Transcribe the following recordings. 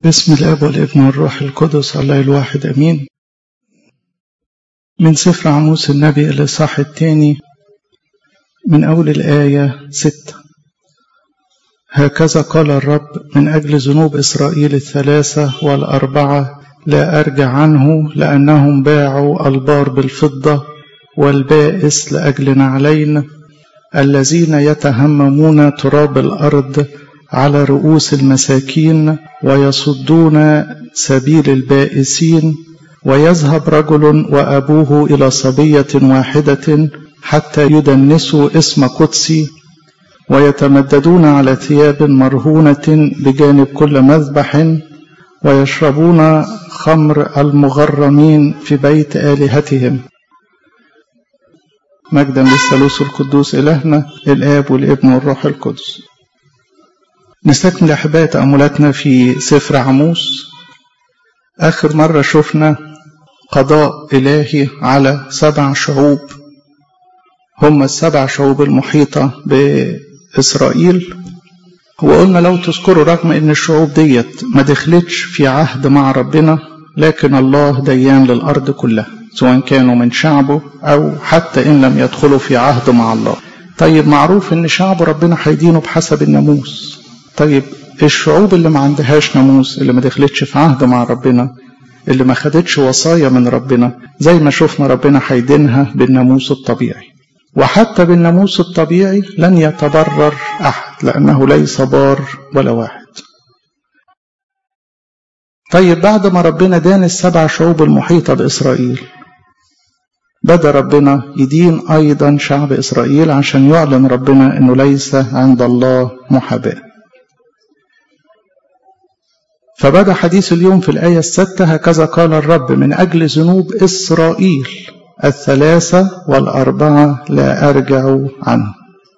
بسم الاب والابن والروح القدس الله الواحد امين من سفر عموس النبي الاصحاح الثاني من اول الايه ستة هكذا قال الرب من اجل ذنوب اسرائيل الثلاثه والاربعه لا ارجع عنه لانهم باعوا البار بالفضه والبائس لاجل نعلين الذين يتهممون تراب الارض على رؤوس المساكين ويصدون سبيل البائسين ويذهب رجل وابوه الى صبيه واحده حتى يدنسوا اسم قدسي ويتمددون على ثياب مرهونه بجانب كل مذبح ويشربون خمر المغرمين في بيت الهتهم مجدا للثالوث القدوس الهنا الاب والابن والروح القدس نستكمل أحباء تأملاتنا في سفر عموس آخر مرة شفنا قضاء إلهي على سبع شعوب هم السبع شعوب المحيطة بإسرائيل وقلنا لو تذكروا رغم أن الشعوب ديت ما دخلتش في عهد مع ربنا لكن الله ديان للأرض كلها سواء كانوا من شعبه أو حتى إن لم يدخلوا في عهد مع الله طيب معروف أن شعب ربنا هيدينه بحسب الناموس طيب الشعوب اللي ما عندهاش ناموس اللي ما دخلتش في عهد مع ربنا اللي ما خدتش وصايا من ربنا زي ما شفنا ربنا هيدينها بالناموس الطبيعي وحتى بالناموس الطبيعي لن يتبرر احد لانه ليس بار ولا واحد طيب بعد ما ربنا دان السبع شعوب المحيطة بإسرائيل بدأ ربنا يدين أيضا شعب إسرائيل عشان يعلن ربنا أنه ليس عند الله محاباه فبدا حديث اليوم في الآية الستة هكذا قال الرب من أجل ذنوب إسرائيل الثلاثة والأربعة لا أرجع عنه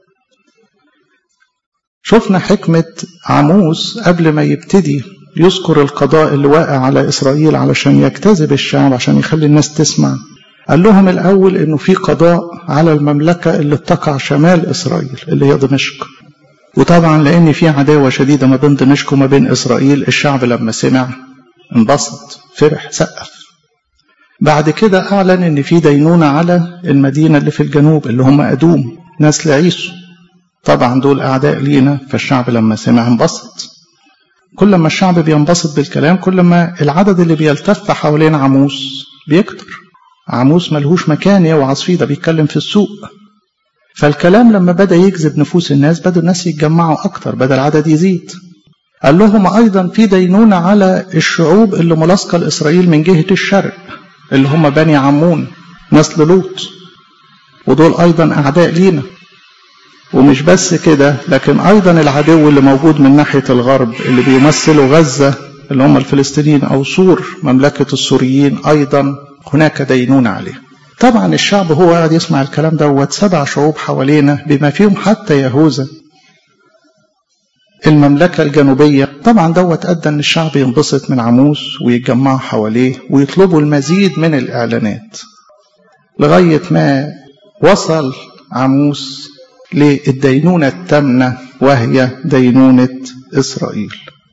شفنا حكمة عموس قبل ما يبتدي يذكر القضاء اللي واقع على إسرائيل علشان يجتذب الشعب عشان يخلي الناس تسمع قال لهم الأول إنه في قضاء على المملكة اللي تقع شمال إسرائيل اللي هي دمشق وطبعا لان في عداوه شديده ما بين دمشق وما بين اسرائيل الشعب لما سمع انبسط فرح سقف بعد كده اعلن ان في دينونه على المدينه اللي في الجنوب اللي هم ادوم نسل عيسو طبعا دول اعداء لينا فالشعب لما سمع انبسط كل ما الشعب بينبسط بالكلام كل ما العدد اللي بيلتف حوالين عموس بيكتر عموس ملهوش مكان يوعظ فيه ده بيتكلم في السوق فالكلام لما بدأ يجذب نفوس الناس بدأوا الناس يتجمعوا أكتر بدأ العدد يزيد قال لهم أيضا في دينونة على الشعوب اللي ملاصقة لإسرائيل من جهة الشرق اللي هم بني عمون نسل لوط ودول أيضا أعداء لينا ومش بس كده لكن أيضا العدو اللي موجود من ناحية الغرب اللي بيمثلوا غزة اللي هم الفلسطينيين أو سور مملكة السوريين أيضا هناك دينونة عليه طبعا الشعب هو قاعد يسمع الكلام دوت سبع شعوب حوالينا بما فيهم حتى يهوذا المملكة الجنوبية طبعا دوت أدى أن الشعب ينبسط من عموس ويتجمعوا حواليه ويطلبوا المزيد من الإعلانات لغاية ما وصل عموس للدينونة التامنة وهي دينونة إسرائيل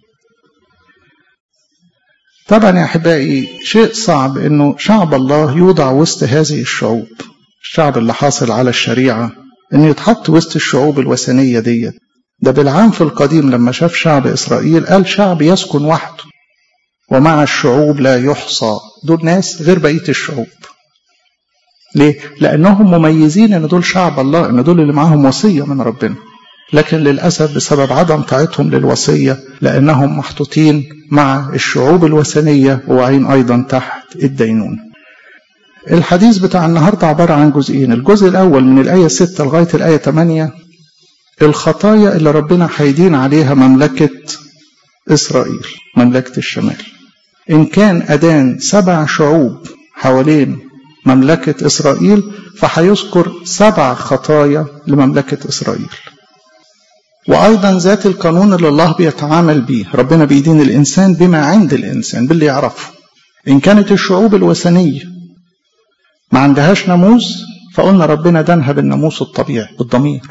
طبعا يا احبائي شيء صعب انه شعب الله يوضع وسط هذه الشعوب الشعب اللي حاصل على الشريعه انه يتحط وسط الشعوب الوثنيه ديت ده بالعام في القديم لما شاف شعب اسرائيل قال شعب يسكن وحده ومع الشعوب لا يحصى دول ناس غير بقيه الشعوب ليه؟ لأنهم مميزين إن دول شعب الله إن دول اللي معاهم وصية من ربنا لكن للأسف بسبب عدم طاعتهم للوصية لأنهم محطوطين مع الشعوب الوثنية وواعين أيضا تحت الدينون الحديث بتاع النهاردة عبارة عن جزئين الجزء الأول من الآية 6 لغاية الآية 8 الخطايا اللي ربنا هيدين عليها مملكة إسرائيل مملكة الشمال إن كان أدان سبع شعوب حوالين مملكة إسرائيل فهيذكر سبع خطايا لمملكة إسرائيل وأيضا ذات القانون اللي الله بيتعامل بيه ربنا بيدين الإنسان بما عند الإنسان باللي يعرفه إن كانت الشعوب الوثنية ما عندهاش ناموس فقلنا ربنا دانها بالناموس الطبيعي بالضمير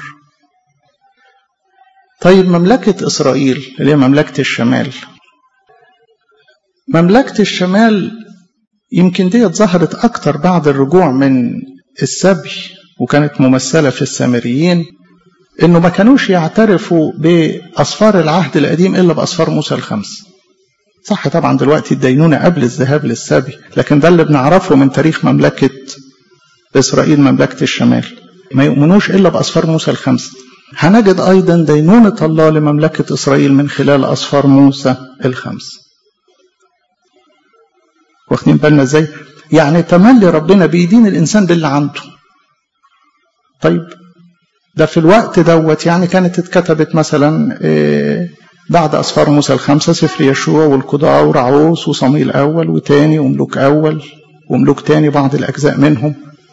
طيب مملكة إسرائيل اللي هي مملكة الشمال مملكة الشمال يمكن دي ظهرت أكتر بعد الرجوع من السبي وكانت ممثلة في السامريين إنه ما كانوش يعترفوا بأسفار العهد القديم إلا بأسفار موسى الخمس صح طبعا دلوقتي الدينونة قبل الذهاب للسبي لكن ده اللي بنعرفه من تاريخ مملكة إسرائيل مملكة الشمال ما يؤمنوش إلا بأسفار موسى الخمس هنجد أيضا دينونة الله لمملكة إسرائيل من خلال أسفار موسى الخمس واخدين بالنا ازاي يعني تملي ربنا بيدين الانسان باللي عنده طيب ده في الوقت دوت يعني كانت اتكتبت مثلا إيه بعد اسفار موسى الخمسه سفر يشوع والقضاء ورعوس وصميل اول وتاني وملوك اول وملوك تاني بعض الاجزاء منهم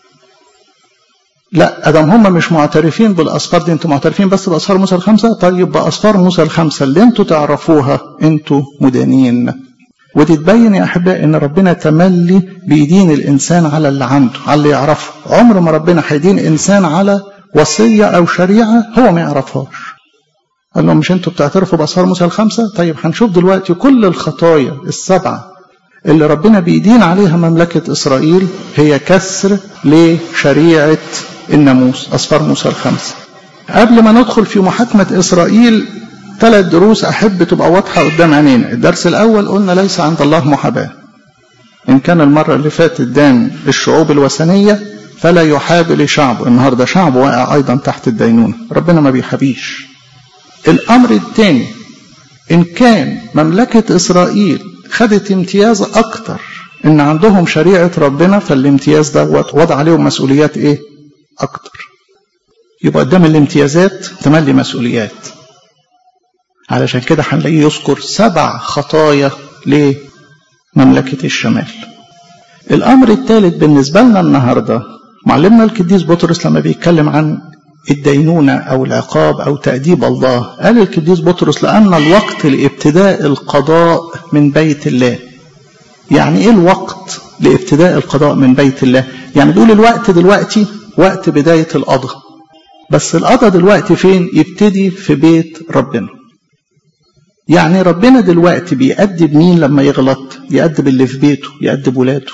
لا ادم هم مش معترفين بالاسفار دي انتوا معترفين بس باسفار موسى الخمسه طيب باسفار موسى الخمسه اللي انتوا تعرفوها انتوا مدانين ودي تبين يا احبائي ان ربنا تملي بيدين الانسان على اللي عنده على اللي يعرفه عمر ما ربنا هيدين انسان على وصيه او شريعه هو ما يعرفهاش قال لهم مش انتوا بتعترفوا باسفار موسى الخمسه طيب هنشوف دلوقتي كل الخطايا السبعه اللي ربنا بيدين عليها مملكه اسرائيل هي كسر لشريعه الناموس اسفار موسى الخمسه قبل ما ندخل في محاكمه اسرائيل ثلاث دروس أحب تبقى واضحة قدام عينينا الدرس الأول قلنا ليس عند الله محاباة إن كان المرة اللي فاتت دان الشعوب الوثنية فلا يحابي شعبه النهاردة شعب واقع أيضا تحت الدينونة ربنا ما بيحابيش الأمر الثاني إن كان مملكة إسرائيل خدت امتياز أكتر إن عندهم شريعة ربنا فالامتياز دوت وضع عليهم مسؤوليات إيه؟ أكتر يبقى قدام الامتيازات تملي مسؤوليات علشان كده هنلاقيه يذكر سبع خطايا لمملكة الشمال الأمر الثالث بالنسبة لنا النهاردة معلمنا القديس بطرس لما بيتكلم عن الدينونة أو العقاب أو تأديب الله قال القديس بطرس لأن الوقت لابتداء القضاء من بيت الله يعني إيه الوقت لابتداء القضاء من بيت الله يعني بيقول الوقت دلوقتي وقت بداية القضاء بس القضاء دلوقتي فين يبتدي في بيت ربنا يعني ربنا دلوقتي بيأدب مين لما يغلط يأدب اللي في بيته يأدب ولاده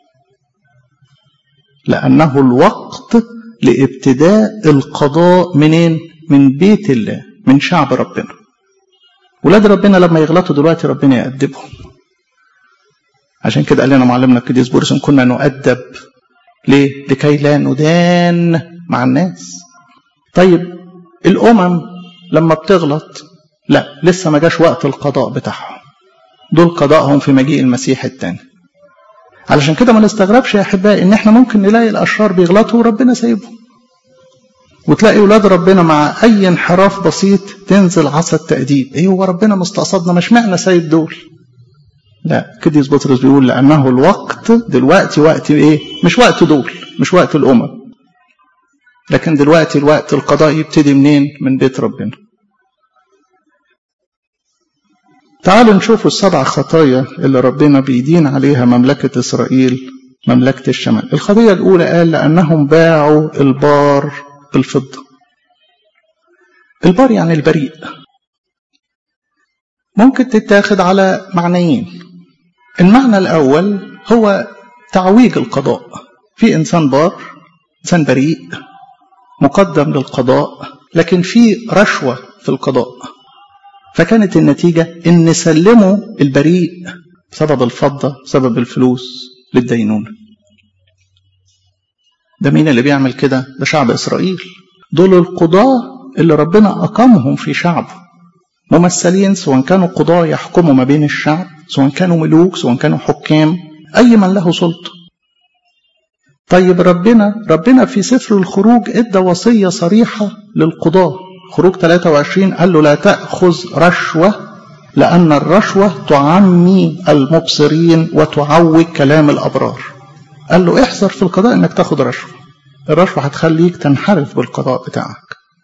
لأنه الوقت لابتداء القضاء منين من بيت الله من شعب ربنا ولاد ربنا لما يغلطوا دلوقتي ربنا يأدبهم عشان كده قال لنا معلمنا القديس بولس ان كنا نؤدب ليه لكي لا ندان مع الناس طيب الامم لما بتغلط لا لسه ما جاش وقت القضاء بتاعهم دول قضاءهم في مجيء المسيح الثاني علشان كده ما نستغربش يا احبائي ان احنا ممكن نلاقي الاشرار بيغلطوا وربنا سايبهم وتلاقي ولاد ربنا مع اي انحراف بسيط تنزل عصا التأديب ايه هو ربنا مستقصدنا مش معنى سايب دول لا كديس بطرس بيقول لانه الوقت دلوقتي وقت ايه مش وقت دول مش وقت الامم لكن دلوقتي الوقت القضاء يبتدي منين من بيت ربنا تعالوا نشوف السبع خطايا اللي ربنا بيدين عليها مملكة إسرائيل مملكة الشمال الخطية الأولى قال لأنهم باعوا البار بالفضة البار يعني البريء ممكن تتاخد على معنيين المعنى الأول هو تعويج القضاء في إنسان بار إنسان بريء مقدم للقضاء لكن في رشوة في القضاء فكانت النتيجة إن سلموا البريء بسبب الفضة بسبب الفلوس للدينونة ده مين اللي بيعمل كده ده شعب إسرائيل دول القضاة اللي ربنا أقامهم في شعبه ممثلين سواء كانوا قضاة يحكموا ما بين الشعب سواء كانوا ملوك سواء كانوا حكام أي من له سلطة طيب ربنا ربنا في سفر الخروج ادى وصية صريحة للقضاة خروج 23 قال له لا تأخذ رشوة لأن الرشوة تعمي المبصرين وتعوج كلام الأبرار قال له احذر في القضاء انك تاخد رشوة الرشوة هتخليك تنحرف بالقضاء بتاعك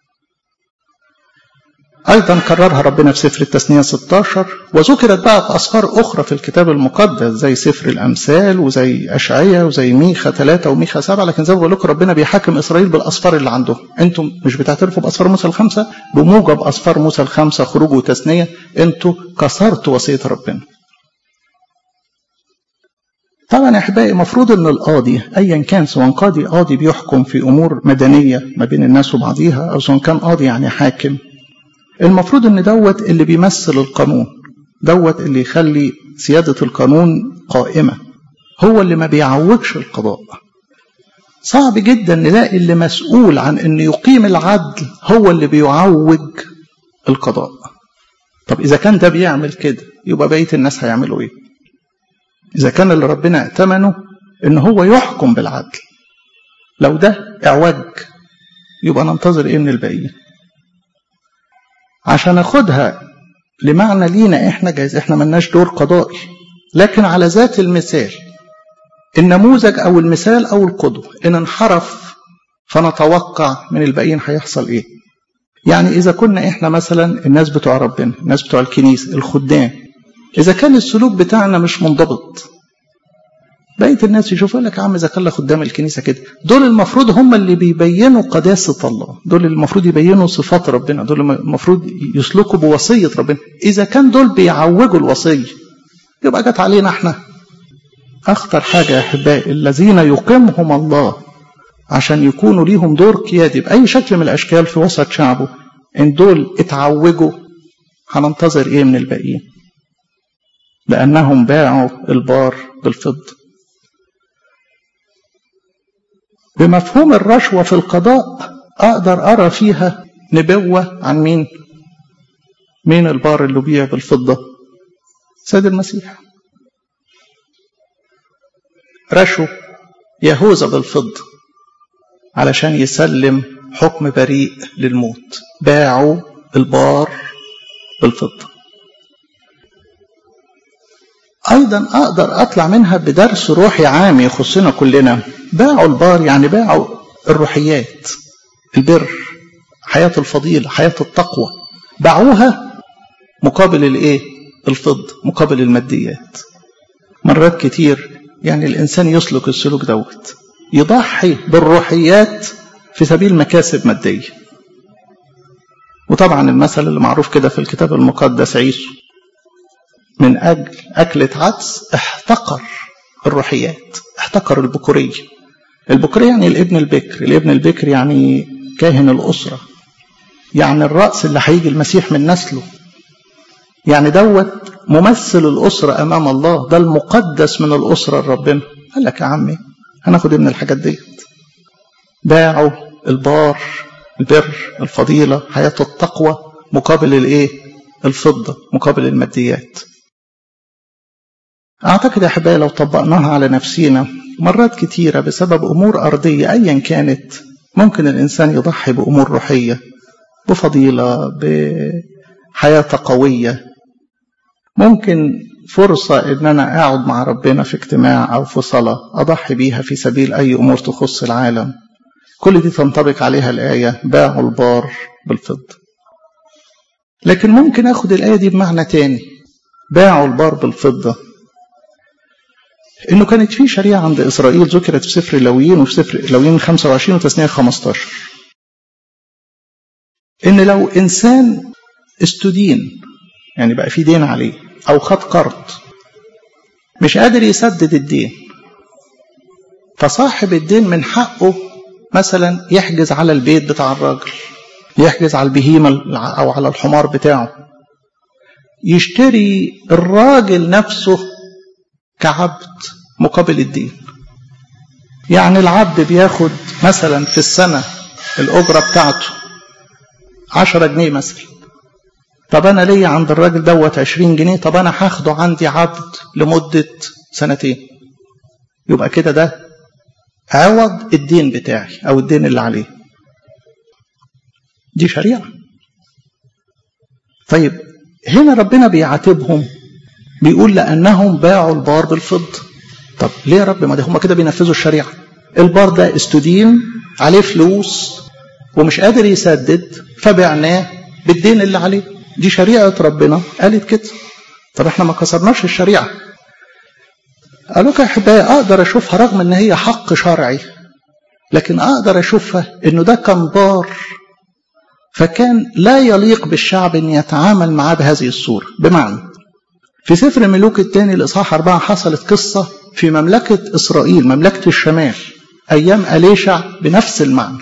أيضا كررها ربنا في سفر التثنية 16 وذكرت بقى في أسفار أخرى في الكتاب المقدس زي سفر الأمثال وزي أشعية وزي ميخا 3 وميخا 7 لكن زي ما بقول لكم ربنا بيحاكم إسرائيل بالأسفار اللي عندهم أنتم مش بتعترفوا بأسفار موسى الخمسة بموجب أسفار موسى الخمسة خروج وتثنية أنتم كسرتوا وصية ربنا طبعا يا احبائي المفروض ان القاضي ايا كان سواء قاضي قاضي بيحكم في امور مدنيه ما بين الناس وبعضيها او سواء كان قاضي يعني حاكم المفروض ان دوت اللي بيمثل القانون دوت اللي يخلي سياده القانون قائمه هو اللي ما بيعوجش القضاء صعب جدا نلاقي اللي مسؤول عن ان يقيم العدل هو اللي بيعوج القضاء طب اذا كان ده بيعمل كده يبقى بقيه الناس هيعملوا ايه اذا كان اللي ربنا ائتمنه ان هو يحكم بالعدل لو ده اعوج يبقى ننتظر ايه من الباقيين عشان اخدها لمعنى لينا احنا جايز احنا ملناش دور قضائي لكن على ذات المثال النموذج او المثال او القدوة ان انحرف فنتوقع من الباقيين هيحصل ايه يعني اذا كنا احنا مثلا الناس بتوع ربنا الناس بتوع الكنيسة الخدام اذا كان السلوك بتاعنا مش منضبط بقية الناس يشوفوا لك يا عم اذا كان قدام الكنيسة كده دول المفروض هم اللي بيبينوا قداسة الله دول المفروض يبينوا صفات ربنا دول المفروض يسلكوا بوصية ربنا اذا كان دول بيعوجوا الوصية يبقى جت علينا احنا أخطر حاجة يا أحبائي الذين يقيمهم الله عشان يكونوا ليهم دور قيادي بأي شكل من الأشكال في وسط شعبه إن دول اتعوجوا هننتظر إيه من الباقيين لأنهم باعوا البار بالفضة بمفهوم الرشوة في القضاء أقدر أرى فيها نبوة عن مين مين البار اللي بيع بالفضة سيد المسيح رشوا يهوذا بالفضة علشان يسلم حكم بريء للموت باعوا البار بالفضة أيضا أقدر أطلع منها بدرس روحي عام يخصنا كلنا باعوا البار يعني باعوا الروحيات البر حياة الفضيلة حياة التقوى باعوها مقابل الايه الفضة مقابل الماديات مرات كتير يعني الإنسان يسلك السلوك دوت يضحي بالروحيات في سبيل مكاسب مادية وطبعا المثل اللي معروف كده في الكتاب المقدس عيسو من أجل أكلة عدس احتقر الروحيات احتقر البكورية البكورية يعني الابن البكر الابن البكر يعني كاهن الأسرة يعني الرأس اللي هيجي المسيح من نسله يعني دوت ممثل الأسرة أمام الله ده المقدس من الأسرة لربنا قال لك يا عمي هناخد من الحاجات ديت باعوا البار البر الفضيلة حياة التقوى مقابل الايه الفضة مقابل الماديات أعتقد يا أحبائي لو طبقناها على نفسينا مرات كتيرة بسبب أمور أرضية أيا كانت ممكن الإنسان يضحي بأمور روحية بفضيلة بحياة قوية ممكن فرصة إن أنا أقعد مع ربنا في اجتماع أو في صلاة أضحي بيها في سبيل أي أمور تخص العالم كل دي تنطبق عليها الآية باعوا البار بالفضة لكن ممكن أخد الآية دي بمعنى تاني باعوا البار بالفضة إنه كانت في شريعة عند إسرائيل ذكرت في سفر اللويين وفي سفر اللويين 25 وتثنية 15 إن لو إنسان استدين يعني بقى في دين عليه أو خد قرض مش قادر يسدد الدين فصاحب الدين من حقه مثلا يحجز على البيت بتاع الراجل يحجز على البهيمة أو على الحمار بتاعه يشتري الراجل نفسه كعبد مقابل الدين يعني العبد بياخد مثلا في السنة الأجرة بتاعته عشرة جنيه مثلا طب أنا ليا عند الراجل دوت عشرين جنيه طب أنا هاخده عندي عبد لمدة سنتين يبقى كده ده عوض الدين بتاعي أو الدين اللي عليه دي شريعة طيب هنا ربنا بيعاتبهم بيقول لأنهم باعوا البار بالفضة طب ليه يا رب ما ده هم كده بينفذوا الشريعة البار ده استدين عليه فلوس ومش قادر يسدد فبعناه بالدين اللي عليه دي شريعة ربنا قالت كده طب احنا ما كسرناش الشريعة قالوا يا احبائي اقدر اشوفها رغم ان هي حق شرعي لكن اقدر اشوفها انه ده كان بار فكان لا يليق بالشعب ان يتعامل معاه بهذه الصورة بمعنى في سفر ملوك الثاني الاصحاح أربعة حصلت قصة في مملكة إسرائيل مملكة الشمال أيام أليشع بنفس المعنى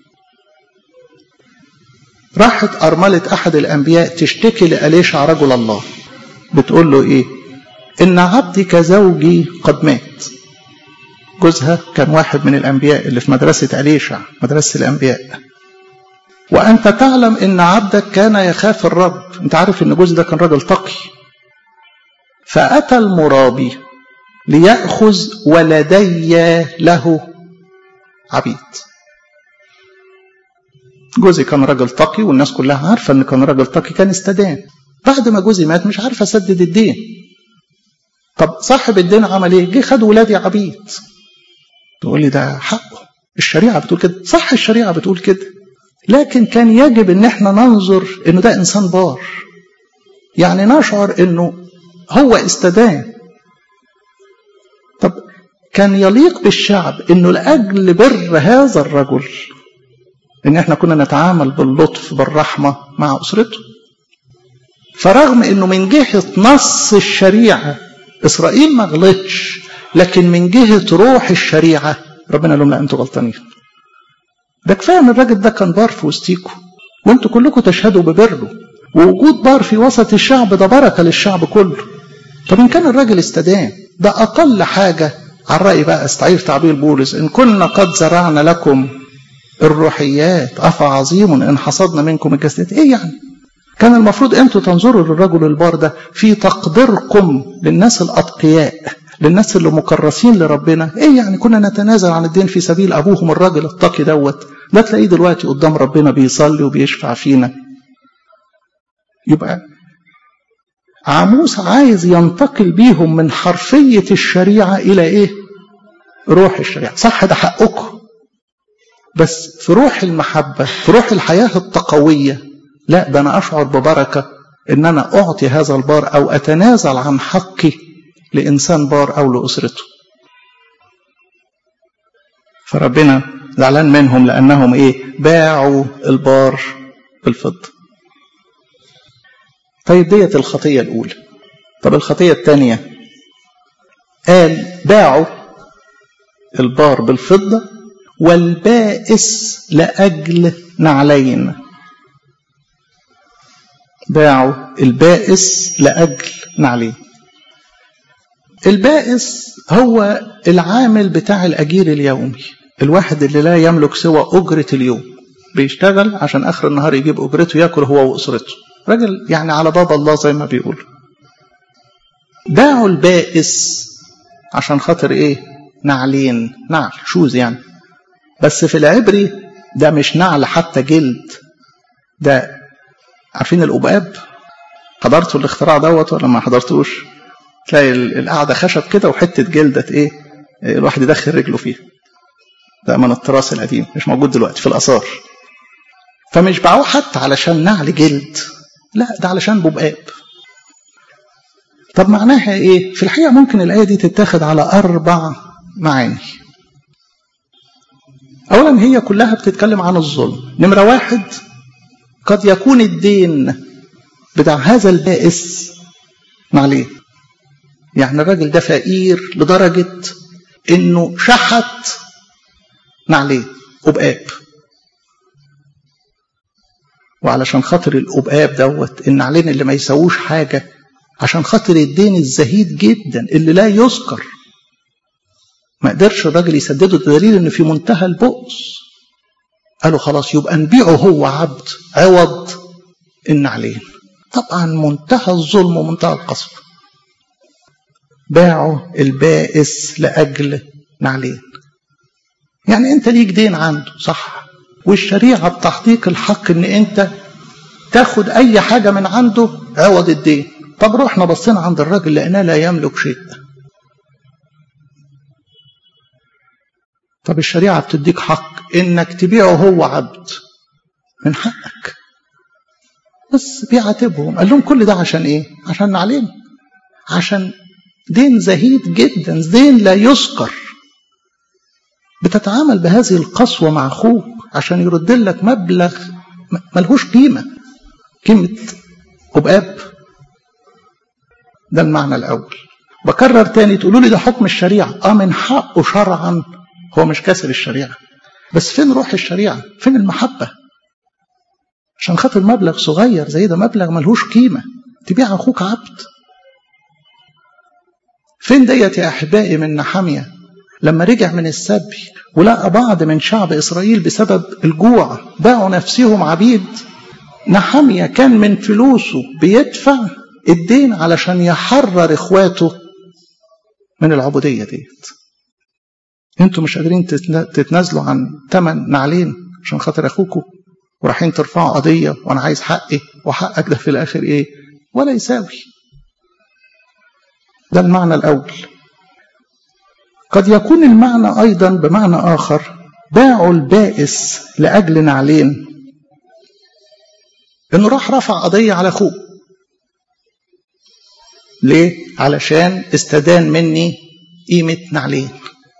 راحت أرملة أحد الأنبياء تشتكي لأليشع رجل الله بتقول له إيه إن عبدك زوجي قد مات جوزها كان واحد من الأنبياء اللي في مدرسة أليشع مدرسة الأنبياء وأنت تعلم إن عبدك كان يخاف الرب أنت عارف إن جوزي ده كان راجل تقي فأتى المرابي ليأخذ ولدي له عبيد جوزي كان راجل تقي والناس كلها عارفة إن كان راجل تقي كان استدان بعد ما جوزي مات مش عارف أسدد الدين طب صاحب الدين عمل إيه؟ جه خد ولادي عبيد تقول لي ده حقه الشريعة بتقول كده صح الشريعة بتقول كده لكن كان يجب ان احنا ننظر انه ده انسان بار يعني نشعر انه هو استدان طب كان يليق بالشعب انه لاجل بر هذا الرجل ان احنا كنا نتعامل باللطف بالرحمه مع اسرته فرغم انه من جهه نص الشريعه اسرائيل ما غلطش لكن من جهه روح الشريعه ربنا قال لهم لا انتوا غلطانين ده كفايه ان الراجل ده كان بار في وسطيكم وانتوا كلكم تشهدوا ببره ووجود بار في وسط الشعب ده بركه للشعب كله طب ان كان الراجل استدان ده اقل حاجه على الراي بقى استعير تعبير بولس ان كنا قد زرعنا لكم الروحيات افعظيم ان حصدنا منكم الجسدات ايه يعني كان المفروض انتوا تنظروا للرجل البار ده في تقديركم للناس الاتقياء للناس اللي مكرسين لربنا ايه يعني كنا نتنازل عن الدين في سبيل ابوهم الراجل التقي دوت ده تلاقيه دلوقتي قدام ربنا بيصلي وبيشفع فينا يبقى عاموس عايز ينتقل بيهم من حرفية الشريعة إلى إيه؟ روح الشريعة صح ده حقكم بس في روح المحبة في روح الحياة التقوية لا ده أنا أشعر ببركة إن أنا أعطي هذا البار أو أتنازل عن حقي لإنسان بار أو لأسرته فربنا زعلان منهم لأنهم إيه باعوا البار بالفضة طيب ديت الخطية الأولى طب الخطية الثانية قال باعوا البار بالفضة والبائس لأجل نعلين باعوا البائس لأجل نعلين البائس هو العامل بتاع الأجير اليومي الواحد اللي لا يملك سوى أجرة اليوم بيشتغل عشان آخر النهار يجيب أجرته ياكل هو وأسرته راجل يعني على باب الله زي ما بيقول باعوا البائس عشان خاطر ايه نعلين نعل شوز يعني بس في العبري ده مش نعل حتى جلد ده عارفين الأباب حضرتوا الاختراع دوت ولا ما حضرتوش تلاقي القعده خشب كده وحته جلده ايه الواحد يدخل رجله فيها ده من التراث القديم مش موجود دلوقتي في الاثار فمش باعوه حتى علشان نعل جلد لا ده علشان ببقاب طب معناها ايه في الحقيقه ممكن الايه دي تتاخد على اربع معاني اولا هي كلها بتتكلم عن الظلم نمره واحد قد يكون الدين بتاع هذا البائس معليه يعني الراجل ده فقير لدرجة انه شحت نعليه أبقاب وعلشان خاطر الأبقاب دوت النعلين اللي ما يسووش حاجة عشان خاطر الدين الزهيد جدا اللي لا يذكر ما قدرش الراجل يسدده دليل ان في منتهى البؤس قالوا خلاص يبقى نبيعه هو عبد عوض النعلين طبعا منتهى الظلم ومنتهى القسوه باعوا البائس لأجل نعلين يعني انت ليك دين عنده صح والشريعة بتحقيق الحق ان انت تاخد اي حاجة من عنده عوض الدين طب رحنا بصينا عند الراجل لقيناه لا يملك شيء طب الشريعة بتديك حق انك تبيعه هو عبد من حقك بس بيعاتبهم قال لهم كل ده عشان ايه عشان نعلم عشان دين زهيد جدا دين لا يذكر بتتعامل بهذه القسوة مع أخوك عشان يرد لك مبلغ ملهوش قيمة قيمة أبقاب ده المعنى الأول بكرر تاني تقولوا لي ده حكم الشريعة اه من حقه شرعا هو مش كسر الشريعة بس فين روح الشريعة فين المحبة عشان خاطر مبلغ صغير زي ده مبلغ ملهوش قيمة تبيع أخوك عبد فين ديت يا أحبائي من نحامية لما رجع من السبي ولقى بعض من شعب إسرائيل بسبب الجوع باعوا نفسهم عبيد نحامية كان من فلوسه بيدفع الدين علشان يحرر إخواته من العبودية ديت انتوا مش قادرين تتنازلوا عن ثمن نعلين عشان خاطر اخوكم ورايحين ترفعوا قضية وانا عايز حقي وحقك ده في الاخر ايه ولا يساوي ده المعنى الاول قد يكون المعنى ايضا بمعنى اخر باعوا البائس لاجل نعلين انه راح رفع قضية على اخوه ليه علشان استدان مني قيمة نعلين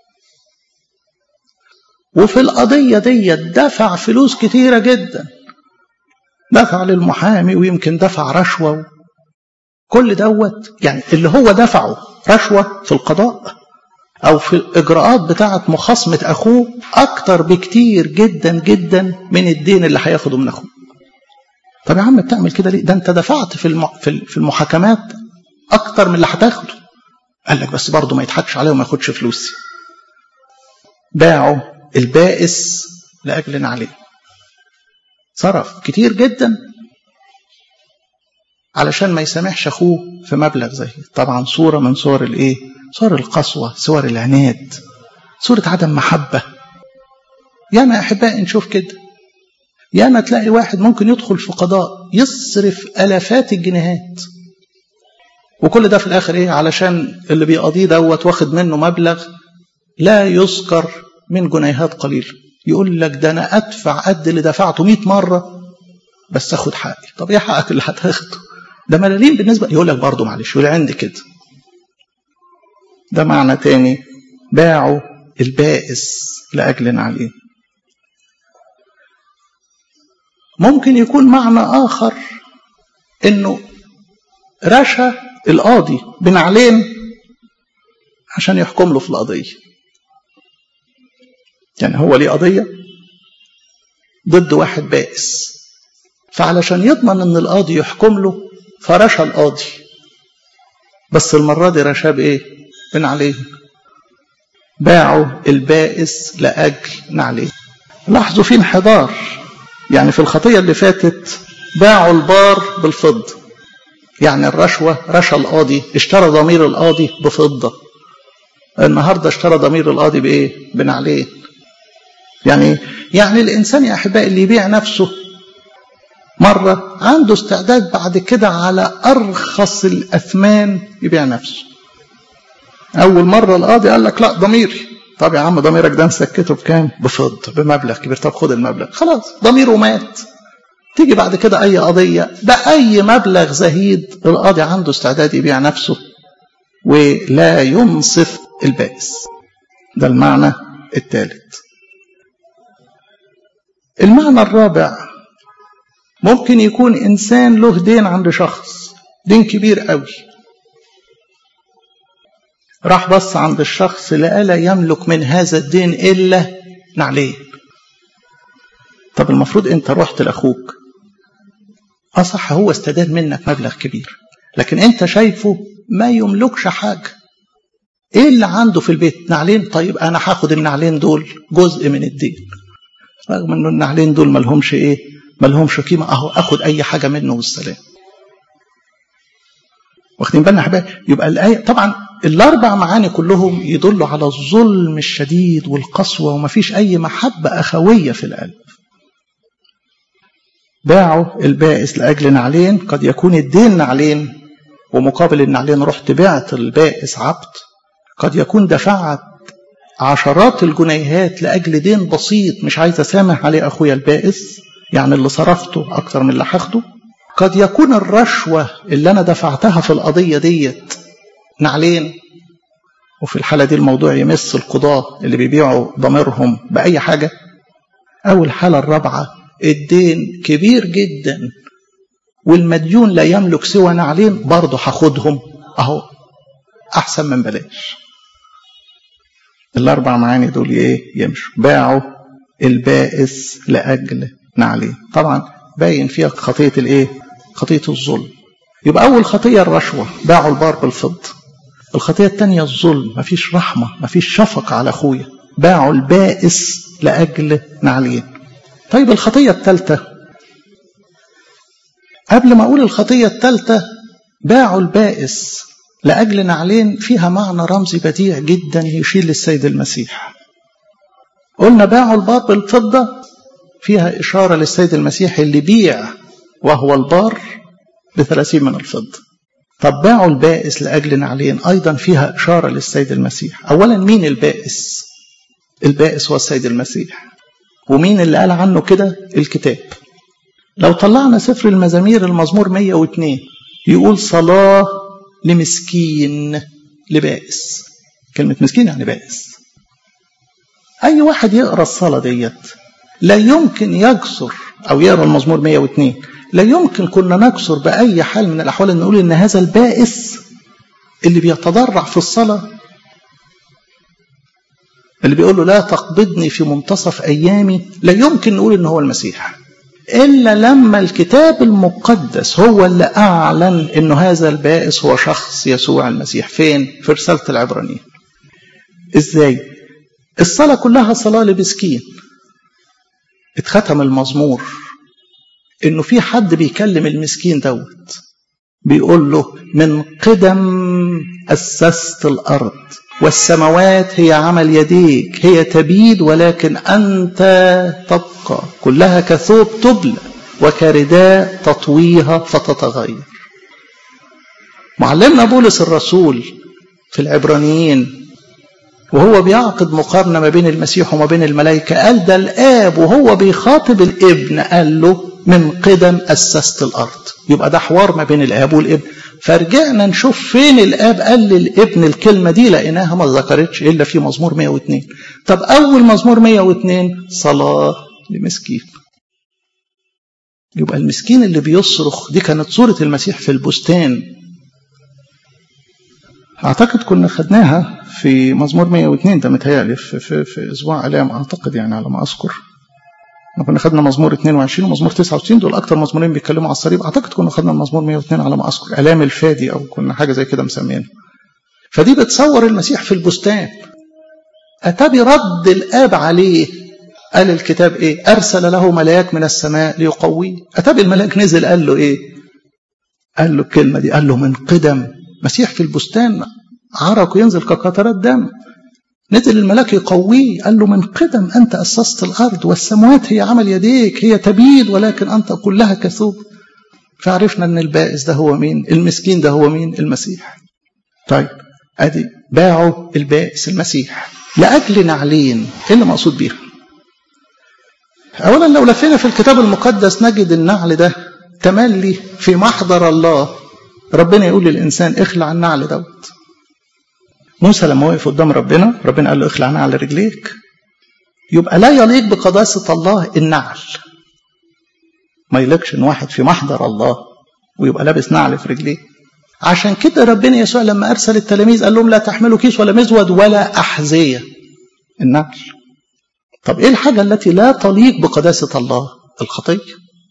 وفي القضية دي دفع فلوس كتيرة جدا دفع للمحامي ويمكن دفع رشوة كل دوت يعني اللي هو دفعه رشوة في القضاء أو في الإجراءات بتاعة مخاصمة أخوه أكتر بكتير جدا جدا من الدين اللي هياخده من أخوه طب يا عم بتعمل كده ليه ده أنت دفعت في في المحاكمات أكتر من اللي هتاخده قال لك بس برضه ما يضحكش عليه وما ياخدش فلوسي باعوا البائس لأجل عليه صرف كتير جدا علشان ما يسامحش أخوه في مبلغ زي طبعا صورة من صور الإيه صور القسوة صور العناد صورة عدم محبة ياما يا أحبائي نشوف كده ياما تلاقي واحد ممكن يدخل في قضاء يصرف ألافات الجنيهات وكل ده في الآخر إيه علشان اللي بيقضيه دوت واخد منه مبلغ لا يذكر من جنيهات قليلة يقول لك ده أنا أدفع قد اللي دفعته 100 مرة بس أخد حقي طب إيه حقك اللي هتاخده ده ملاليم بالنسبة يقول لك برضه معلش يقول عندي كده ده معنى تاني باعوا البائس لأجل عليه ممكن يكون معنى آخر إنه رشا القاضي بنعلين عشان يحكم له في القضية يعني هو ليه قضية ضد واحد بائس فعلشان يضمن ان القاضي يحكم له فرشا القاضي بس المرة دي رشا بايه بنعليه باعوا البائس لأجل نعليه لاحظوا في انحدار يعني في الخطية اللي فاتت باعوا البار بالفضة يعني الرشوة رشا القاضي اشترى ضمير القاضي بفضة النهاردة اشترى ضمير القاضي بإيه بنعليه يعني يعني الإنسان يا أحبائي اللي يبيع نفسه مرة عنده استعداد بعد كده على أرخص الأثمان يبيع نفسه أول مرة القاضي قال لك لا ضميري طب يا عم ضميرك ده نسكته بكام بفض بمبلغ كبير طب خد المبلغ خلاص ضميره مات تيجي بعد كده أي قضية بأي مبلغ زهيد القاضي عنده استعداد يبيع نفسه ولا ينصف البائس ده المعنى الثالث المعنى الرابع ممكن يكون إنسان له دين عند شخص دين كبير قوي راح بص عند الشخص لقى لا يملك من هذا الدين إلا نعلين طب المفروض أنت رحت لأخوك أصح هو استدان منك مبلغ كبير لكن أنت شايفه ما يملكش حاجة إيه اللي عنده في البيت نعلين طيب أنا هاخد النعلين دول جزء من الدين رغم أنه النعلين دول ملهمش إيه ملهمش قيمة أهو أخد أي حاجة منه والسلام واخدين بالنا حبايبي يبقى الآية طبعا الأربع معاني كلهم يدلوا على الظلم الشديد والقسوة ومفيش أي محبة أخوية في القلب باعوا البائس لأجل نعلين قد يكون الدين نعلين ومقابل النعلين رحت بعت البائس عبد قد يكون دفعت عشرات الجنيهات لأجل دين بسيط مش عايز أسامح عليه أخويا البائس يعني اللي صرفته أكتر من اللي هاخده قد يكون الرشوة اللي أنا دفعتها في القضية ديت نعلين وفي الحالة دي الموضوع يمس القضاة اللي بيبيعوا ضميرهم بأي حاجة أو الحالة الرابعة الدين كبير جدا والمديون لا يملك سوى نعلين برضه هاخدهم أهو احسن من بلاش الاربع معاني دول ايه يمشوا باعوا البائس لاجل نعليه طبعا باين فيها خطيه الايه خطيه الظلم يبقى اول خطيه الرشوه باعوا البار بالفضه الخطيه الثانيه الظلم مفيش رحمه مفيش شفقه على اخويا باعوا البائس لاجل نعليه طيب الخطيه الثالثه قبل ما اقول الخطيه الثالثه باعوا البائس لأجل نعلين فيها معنى رمزي بديع جدا يشير للسيد المسيح قلنا باعوا البار بالفضة فيها إشارة للسيد المسيح اللي بيع وهو البار بثلاثين من الفضة طب باعوا البائس لأجل نعلين أيضا فيها إشارة للسيد المسيح أولا مين البائس البائس هو السيد المسيح ومين اللي قال عنه كده الكتاب لو طلعنا سفر المزامير المزمور 102 يقول صلاة لمسكين لبائس كلمة مسكين يعني بائس أي واحد يقرأ الصلاة ديت لا يمكن يجسر أو يقرأ المزمور 102 لا يمكن كنا نجسر بأي حال من الأحوال أن نقول إن هذا البائس اللي بيتضرع في الصلاة اللي بيقول له لا تقبضني في منتصف أيامي لا يمكن نقول إن هو المسيح إلا لما الكتاب المقدس هو اللي أعلن إنه هذا البائس هو شخص يسوع المسيح فين؟ في رسالة العبرانيين إزاي؟ الصلاة كلها صلاة لمسكين اتختم المزمور إنه في حد بيكلم المسكين دوت بيقول له من قدم أسست الأرض والسماوات هي عمل يديك هي تبيد ولكن أنت تبقى كلها كثوب تبلى وكرداء تطويها فتتغير معلمنا بولس الرسول في العبرانيين وهو بيعقد مقارنة ما بين المسيح وما بين الملائكة قال ده الآب وهو بيخاطب الابن قال له من قدم أسست الأرض يبقى ده حوار ما بين الآب والابن فرجعنا نشوف فين الآب قال للابن الكلمة دي لقيناها ما ذكرتش إلا في مزمور 102 طب أول مزمور 102 صلاة لمسكين يبقى المسكين اللي بيصرخ دي كانت صورة المسيح في البستان أعتقد كنا خدناها في مزمور 102 ده متهيألي في, في, في أسبوع ألام أعتقد يعني على ما أذكر كنا خدنا مزمور 22 ومزمور 99 دول اكتر مزمورين بيتكلموا على الصليب اعتقد كنا خدنا المزمور 102 على ما اذكر الام الفادي او كنا حاجه زي كده مسمينها فدي بتصور المسيح في البستان اتى برد الاب عليه قال الكتاب ايه ارسل له ملاك من السماء ليقويه اتى الملاك نزل قال له ايه قال له الكلمه دي قال له من قدم مسيح في البستان عرقه ينزل كقطرات دم نزل الملاك يقويه قال له من قدم أنت أسست الأرض والسماوات هي عمل يديك هي تبيد ولكن أنت كلها كثوب فعرفنا أن البائس ده هو مين المسكين ده هو مين المسيح طيب أدي باعوا البائس المسيح لأجل نعلين إيه اللي مقصود بيها أولا لو لفينا في الكتاب المقدس نجد النعل ده تملي في محضر الله ربنا يقول للإنسان اخلع النعل دوت موسى لما وقف قدام ربنا ربنا قال له اخلع نعل رجليك يبقى لا يليق بقداسة الله النعل ما يليقش ان واحد في محضر الله ويبقى لابس نعل في رجليه عشان كده ربنا يسوع لما ارسل التلاميذ قال لهم لا تحملوا كيس ولا مزود ولا احذيه النعل طب ايه الحاجه التي لا تليق بقداسه الله الخطيه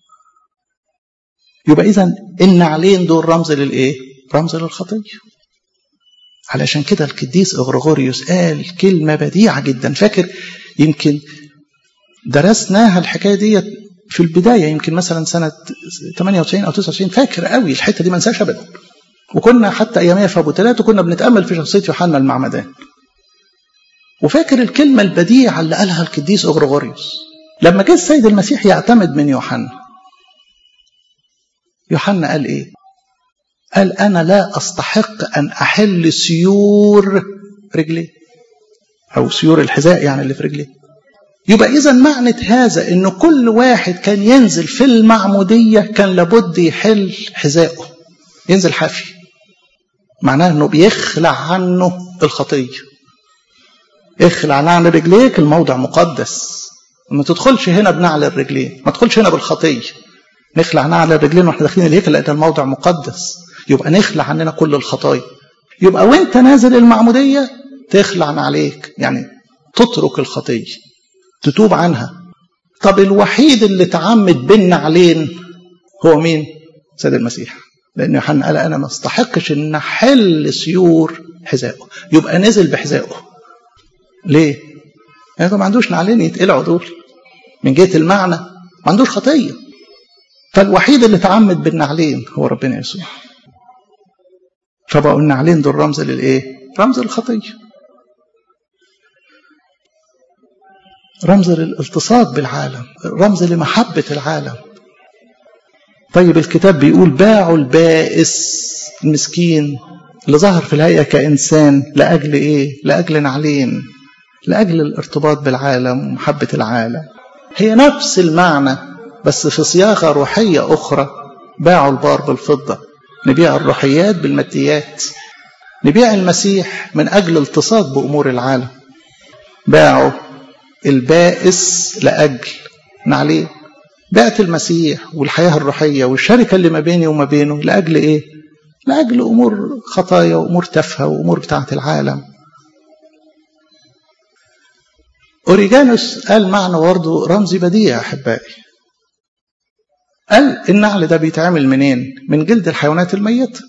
يبقى اذا النعلين دول رمز للايه رمز للخطيه علشان كده القديس اغريغوريوس قال كلمه بديعه جدا فاكر يمكن درسناها الحكايه ديت في البدايه يمكن مثلا سنه 98 او 99 فاكر قوي الحته دي ما انساش ابدا وكنا حتى اياميها في ابو ثلاثه كنا بنتامل في شخصيه يوحنا المعمدان وفاكر الكلمه البديعه اللي قالها القديس اغريغوريوس لما جه السيد المسيح يعتمد من يوحنا يوحنا قال ايه قال أنا لا أستحق أن أحل سيور رجلي أو سيور الحذاء يعني اللي في رجلي يبقى إذا معنى هذا أن كل واحد كان ينزل في المعمودية كان لابد يحل حذائه ينزل حافي معناه أنه بيخلع عنه الخطية اخلع نعل رجليك الموضع مقدس ما تدخلش هنا بنعل الرجلين ما تدخلش هنا بالخطية نخلع نعل الرجلين واحنا داخلين الهيكل لأن الموضع مقدس يبقى نخلع عننا كل الخطايا يبقى وانت نازل المعمودية تخلع عليك يعني تترك الخطية تتوب عنها طب الوحيد اللي تعمد بالنعلين هو مين سيد المسيح لأن يوحنا قال أنا ما استحقش أن أحل سيور حذائه يبقى نزل بحذائه ليه؟ يعني ما عندوش نعلين يتقلعوا دول من جهة المعنى ما عندوش خطية فالوحيد اللي تعمد بالنعلين هو ربنا يسوع فبقوا النعلين دول رمز للايه؟ رمز للخطية رمز للالتصاق بالعالم رمز لمحبة العالم طيب الكتاب بيقول باعوا البائس المسكين اللي ظهر في الهيئة كإنسان لأجل إيه؟ لأجل نعلين لأجل الارتباط بالعالم ومحبة العالم هي نفس المعنى بس في صياغة روحية أخرى باعوا البار بالفضة نبيع الروحيات بالماديات نبيع المسيح من أجل التصاق بأمور العالم باعوا البائس لأجل نعليه بعت المسيح والحياة الروحية والشركة اللي ما بيني وما بينه لأجل إيه؟ لأجل أمور خطايا وأمور تافهة وأمور بتاعة العالم أوريجانوس قال معنى برضه رمزي بديع أحبائي قال النعل ده بيتعمل منين؟ من جلد الحيوانات الميتة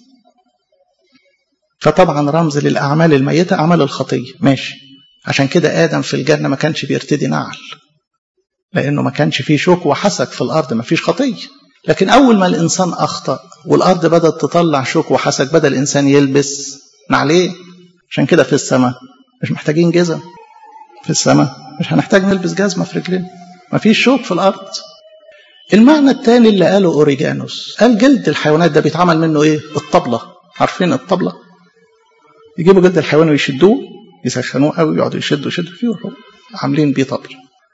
فطبعا رمز للأعمال الميتة أعمال الخطية ماشي عشان كده آدم في الجنة ما كانش بيرتدي نعل لأنه ما كانش فيه شوك وحسك في الأرض ما فيش خطية لكن أول ما الإنسان أخطأ والأرض بدأت تطلع شوك وحسك بدأ الإنسان يلبس نعليه عشان كده في السماء مش محتاجين جزم في السماء مش هنحتاج نلبس جزمة في رجلنا ما فيش شوك في الأرض المعنى الثاني اللي قاله أوريجانوس قال جلد الحيوانات ده بيتعمل منه إيه الطبلة عارفين الطبلة يجيبوا جلد الحيوان ويشدوه يسخنوه قوي يقعدوا يشدوا يشدوا فيه ويروحوا عاملين بيه طبل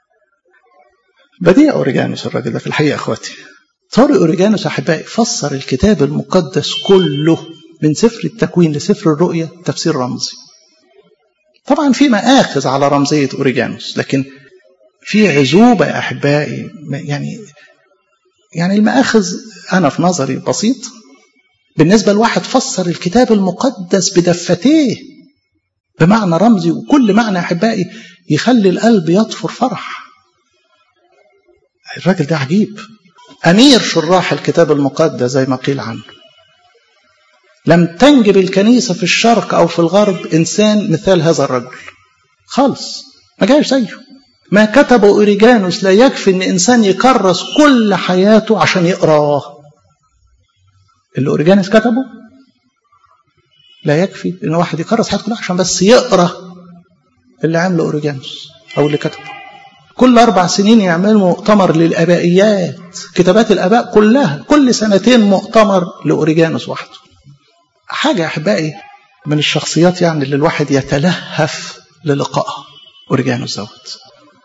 بديع أوريجانوس الراجل ده في الحقيقة أخواتي طارق أوريجانوس أحبائي فسر الكتاب المقدس كله من سفر التكوين لسفر الرؤيا تفسير رمزي طبعا في مآخذ على رمزية أوريجانوس لكن في عزوبة يا أحبائي يعني يعني المآخذ أنا في نظري بسيط بالنسبة لواحد فسر الكتاب المقدس بدفتيه بمعنى رمزي وكل معنى أحبائي يخلي القلب يطفر فرح الراجل ده عجيب أمير شراح الكتاب المقدس زي ما قيل عنه لم تنجب الكنيسة في الشرق أو في الغرب إنسان مثال هذا الرجل خالص ما جاش زيه ما كتبه أوريجانوس لا يكفي إن إنسان يكرس كل حياته عشان يقراه اللي أوريجانوس كتبه لا يكفي إن واحد يكرس حياته كلها عشان بس يقرأ اللي عمله أوريجانوس أو اللي كتبه كل أربع سنين يعمل مؤتمر للأبائيات كتابات الآباء كلها كل سنتين مؤتمر لأوريجانوس وحده حاجة أحبائي من الشخصيات يعني اللي الواحد يتلهف للقائها أوريجانوس دوت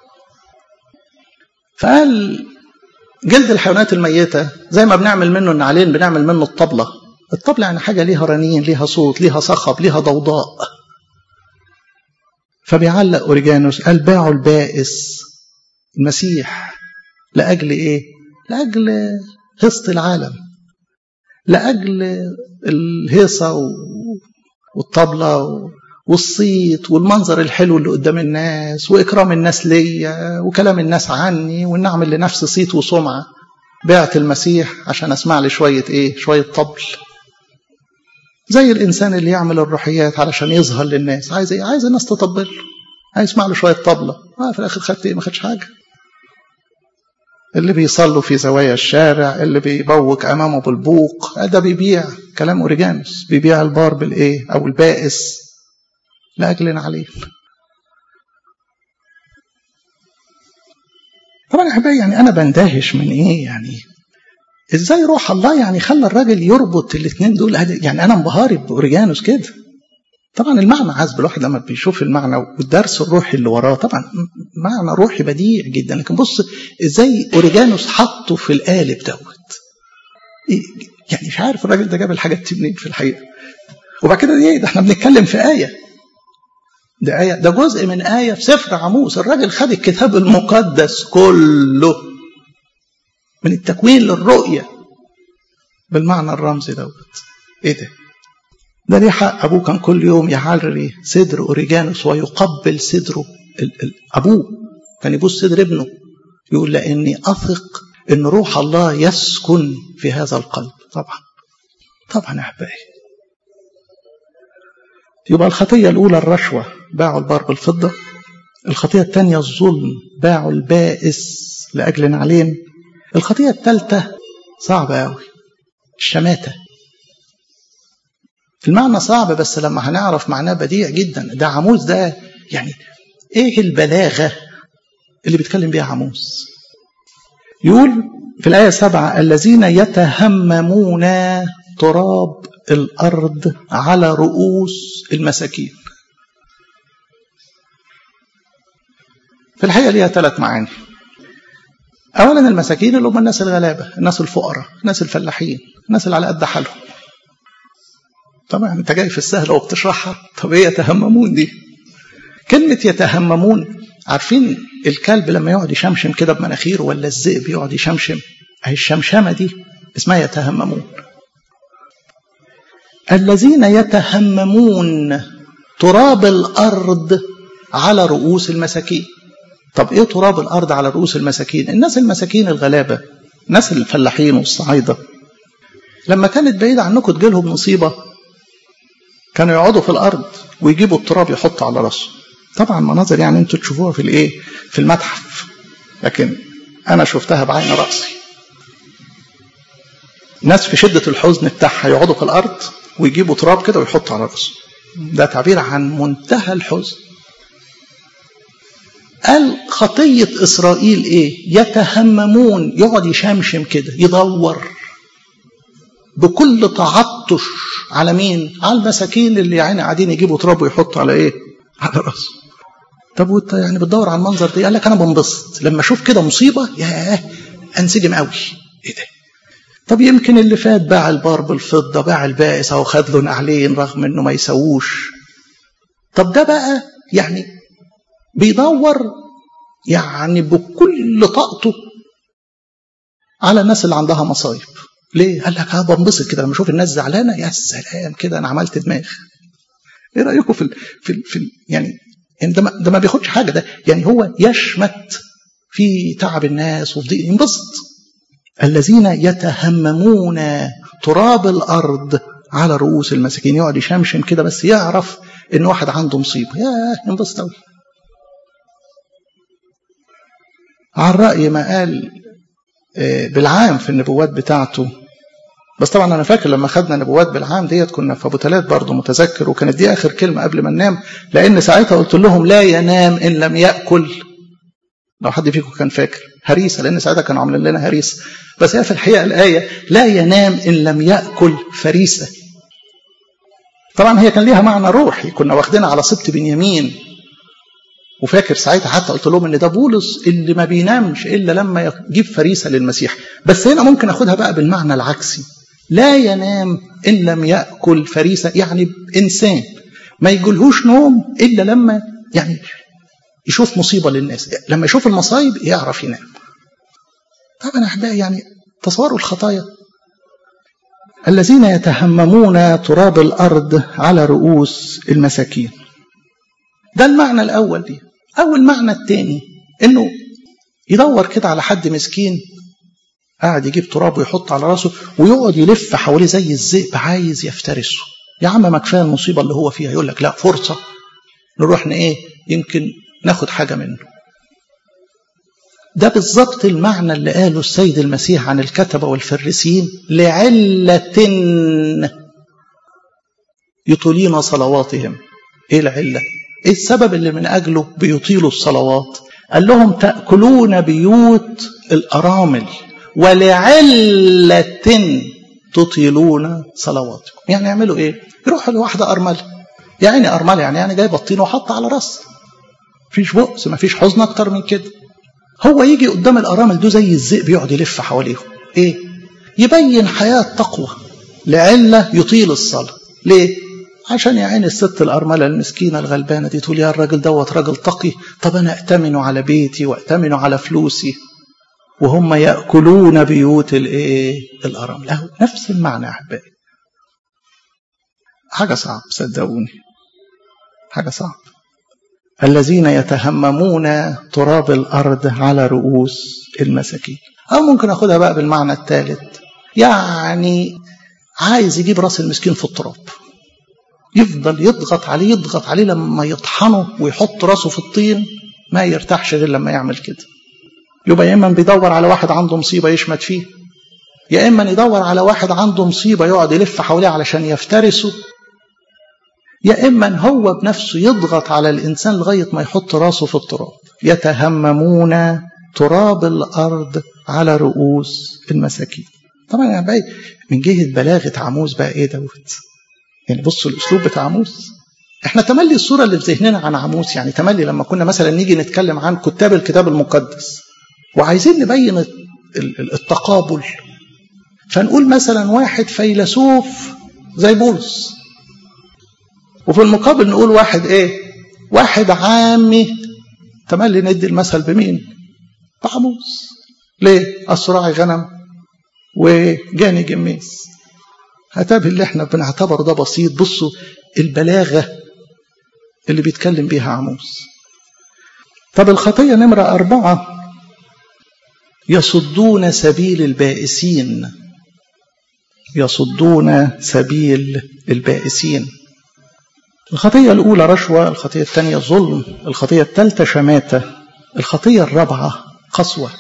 فقال جلد الحيوانات الميتة زي ما بنعمل منه النعلين بنعمل منه الطبلة الطبلة يعني حاجة ليها رنين ليها صوت ليها صخب ليها ضوضاء فبيعلق أوريجانوس قال باعوا البائس المسيح لأجل إيه؟ لأجل هيصة العالم لأجل الهيصة والطبلة والصيت والمنظر الحلو اللي قدام الناس وإكرام الناس ليا وكلام الناس عني وإن أعمل لنفسي صيت وسمعة بعت المسيح عشان أسمع لي شوية إيه؟ شوية طبل زي الإنسان اللي يعمل الروحيات علشان يظهر للناس عايز إيه؟ عايز الناس تطبل له عايز يسمع له شوية طبلة آه في الآخر خدت إيه؟ ما خدش حاجة اللي بيصلوا في زوايا الشارع اللي بيبوك أمامه بالبوق ده بيبيع كلام أوريجانوس بيبيع البار بالإيه أو البائس لأجل عليه طبعا يا أحبائي يعني أنا بندهش من إيه يعني إزاي روح الله يعني خلى الراجل يربط الاثنين دول يعني أنا انبهاري بأوريجانوس كده طبعا المعنى عذب الواحد لما بيشوف المعنى والدرس الروحي اللي وراه طبعا معنى روحي بديع جدا لكن بص ازاي اوريجانوس حطه في القالب دوت يعني مش عارف الراجل ده جاب الحاجات دي منين في الحقيقه وبعد كده ايه ده احنا بنتكلم في ايه ده آية ده جزء من آية في سفر عموس الراجل خد الكتاب المقدس كله من التكوين للرؤية بالمعنى الرمزي دوت ايه ده ده ليه حق ابوه كان كل يوم يعري صدر اوريجانوس ويقبل صدره ال ال ابوه كان يبص صدر ابنه يقول لاني اثق ان روح الله يسكن في هذا القلب طبعا طبعا يا احبائي يبقى الخطيه الاولى الرشوه باعوا البار بالفضه الخطيه الثانيه الظلم باعوا البائس لاجل نعلين الخطيه الثالثه صعبه قوي الشماته المعنى صعب بس لما هنعرف معناه بديع جدا ده عموس ده يعني ايه البلاغه اللي بيتكلم بيها عموس يقول في الآية سبعة الذين يتهممون تراب الأرض على رؤوس المساكين في الحقيقة ليها ثلاث معاني أولا المساكين اللي هم الناس الغلابة الناس الفقراء الناس الفلاحين الناس اللي على قد حالهم طبعا انت جاي في السهلة وبتشرحها طب ايه يتهممون دي كلمة يتهممون عارفين الكلب لما يقعد يشمشم كده بمناخيره ولا الذئب يقعد يشمشم اهي الشمشمة دي اسمها يتهممون الذين يتهممون تراب الأرض على رؤوس المساكين طب ايه تراب الأرض على رؤوس المساكين الناس المساكين الغلابة الناس الفلاحين والصعايدة لما كانت بعيدة عنكم تجيلهم مصيبة كانوا يقعدوا في الأرض ويجيبوا التراب يحطوا على راسهم طبعا مناظر يعني انتوا تشوفوها في الايه في المتحف لكن انا شفتها بعين راسي ناس في شده الحزن بتاعها يقعدوا في الارض ويجيبوا تراب كده ويحطوا على راسهم ده تعبير عن منتهى الحزن قال خطية إسرائيل إيه؟ يتهممون يقعد يشمشم كده يدور بكل تعطش على مين؟ على المساكين اللي يعني قاعدين يجيبوا تراب ويحطوا على إيه؟ على راسه طب وانت يعني بتدور على المنظر ده قال لك انا بنبسط لما اشوف كده مصيبه ياه انسجم قوي ايه ده طب يمكن اللي فات باع البار بالفضه باع البائس او خد له نعلين رغم انه ما يسووش طب ده بقى يعني بيدور يعني بكل طاقته على الناس اللي عندها مصايب ليه؟ قال لك اه بنبسط كده لما اشوف الناس زعلانه يا سلام كده انا عملت دماغ ايه رايكم في ال في ال في ال يعني ده ما, ده ما بياخدش حاجه ده يعني هو يشمت في تعب الناس وفي ضيق ينبسط الذين يتهممون تراب الارض على رؤوس المساكين يقعد يشمشم كده بس يعرف ان واحد عنده مصيبه ياه ينبسط قوي على الرأي ما قال بالعام في النبوات بتاعته بس طبعا انا فاكر لما خدنا نبوات بالعام ديت كنا في ابو تلات برضه متذكر وكانت دي اخر كلمه قبل ما ننام لان ساعتها قلت لهم لا ينام ان لم ياكل لو حد فيكم كان فاكر هريسه لان ساعتها كانوا عاملين لنا هريسه بس هي في الحقيقه الايه لا ينام ان لم ياكل فريسه طبعا هي كان ليها معنى روحي كنا واخدينها على سبط بنيامين وفاكر ساعتها حتى قلت لهم ان ده بولس اللي ما بينامش الا لما يجيب فريسه للمسيح بس هنا ممكن اخدها بقى بالمعنى العكسي لا ينام ان لم ياكل فريسه يعني انسان ما يجلهوش نوم الا لما يعني يشوف مصيبه للناس لما يشوف المصايب يعرف ينام طبعا احبائي يعني تصوروا الخطايا الذين يتهممون تراب الارض على رؤوس المساكين ده المعنى الاول دي اول معنى الثاني انه يدور كده على حد مسكين قاعد يجيب تراب ويحط على راسه ويقعد يلف حواليه زي الذئب عايز يفترسه يا عم ما كفايه المصيبه اللي هو فيها يقول لك لا فرصه نروح ايه يمكن ناخد حاجه منه ده بالظبط المعنى اللي قاله السيد المسيح عن الكتبه والفريسيين لعله يطيلين صلواتهم ايه العله ايه السبب اللي من اجله بيطيلوا الصلوات قال لهم تاكلون بيوت الارامل ولعلة تطيلون صلواتكم يعني يعملوا ايه يروحوا لواحدة أرملة يعني أرملة يعني يعني جايبة الطين وحط على راسها مفيش بؤس مفيش حزن أكتر من كده هو يجي قدام الأرامل دول زي الذئب يقعد يلف حواليهم ايه يبين حياة تقوى لعلة يطيل الصلاة ليه عشان يا عين الست الأرملة المسكينة الغلبانة دي تقول يا الراجل دوت راجل تقي طب أنا أأتمنه على بيتي وأأتمنه على فلوسي وهم يأكلون بيوت الايه الأرامل أهو نفس المعنى يا أحبائي حاجة صعب صدقوني حاجة صعب الذين يتهممون تراب الأرض على رؤوس المساكين أو ممكن أخدها بقى بالمعنى الثالث يعني عايز يجيب راس المسكين في التراب يفضل يضغط عليه يضغط عليه لما يطحنه ويحط راسه في الطين ما يرتاحش غير لما يعمل كده يبقى يا اما بيدور على واحد عنده مصيبه يشمت فيه يا اما يدور على واحد عنده مصيبه يقعد يلف حواليه علشان يفترسه يا اما هو بنفسه يضغط على الانسان لغايه ما يحط راسه في التراب يتهممون تراب الارض على رؤوس المساكين طبعا يعني بقى من جهه بلاغه عموس بقى ايه دوت يعني بصوا الاسلوب بتاع عموس احنا تملي الصوره اللي في ذهننا عن عموس يعني تملي لما كنا مثلا نيجي نتكلم عن كتاب الكتاب المقدس وعايزين نبين التقابل فنقول مثلا واحد فيلسوف زي بولس وفي المقابل نقول واحد ايه واحد عامي تملي ندي المثل بمين بعموس ليه الصراع غنم وجاني جميس هتابه اللي احنا بنعتبره ده بسيط بصوا البلاغة اللي بيتكلم بيها عموس طب الخطية نمرة أربعة يصدون سبيل البائسين يصدون سبيل البائسين الخطية الأولى رشوة الخطية الثانية ظلم الخطية الثالثة شماتة الخطية الرابعة قسوة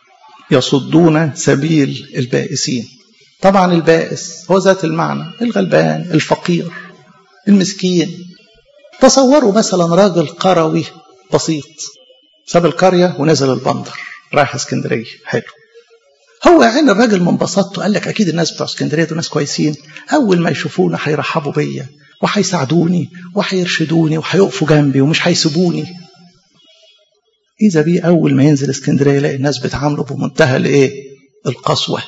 يصدون سبيل البائسين طبعا البائس هو ذات المعنى الغلبان الفقير المسكين تصوروا مثلا راجل قروي بسيط ساب القرية ونزل البندر رايح اسكندرية حلو هو يعني الراجل من بساطته قال لك اكيد الناس بتوع اسكندريه دول ناس كويسين اول ما يشوفونا هيرحبوا بيا وهيساعدوني وهيرشدوني وهيقفوا جنبي ومش هيسيبوني اذا بيه اول ما ينزل اسكندريه يلاقي الناس بتعامله بمنتهى الايه القسوه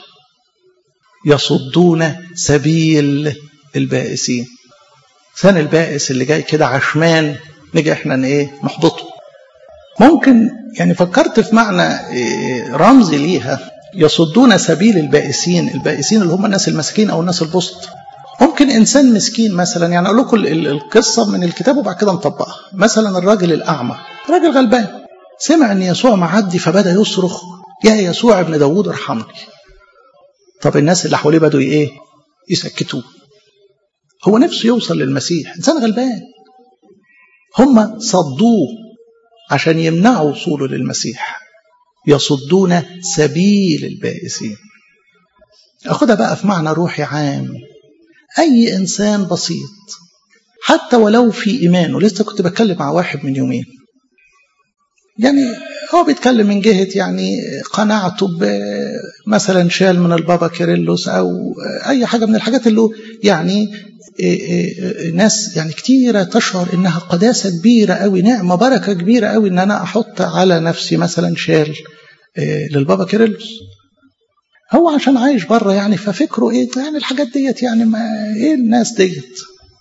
يصدون سبيل البائسين ثاني البائس اللي جاي كده عشمان نيجي احنا ايه نحبطه ممكن يعني فكرت في معنى إيه رمزي ليها يصدون سبيل البائسين البائسين اللي هم الناس المساكين او الناس البسط ممكن انسان مسكين مثلا يعني اقول لكم القصه من الكتاب وبعد كده نطبقها مثلا الراجل الاعمى راجل غلبان سمع ان يسوع معدي فبدا يصرخ يا يسوع ابن داوود ارحمني طب الناس اللي حواليه بدوا ايه يسكتوه هو نفسه يوصل للمسيح انسان غلبان هم صدوه عشان يمنعوا وصوله للمسيح يصدون سبيل البائسين أخدها بقى في معنى روحي عام أي إنسان بسيط حتى ولو في إيمانه لسه كنت بتكلم مع واحد من يومين يعني هو بيتكلم من جهة يعني قناعته مثلا شال من البابا كيرلس أو أي حاجة من الحاجات اللي يعني ناس يعني كتيرة تشعر إنها قداسة كبيرة قوي نعمة بركة كبيرة قوي إن أنا أحط على نفسي مثلا شال للبابا كيرلس هو عشان عايش بره يعني ففكره ايه يعني الحاجات ديت يعني ما ايه الناس ديت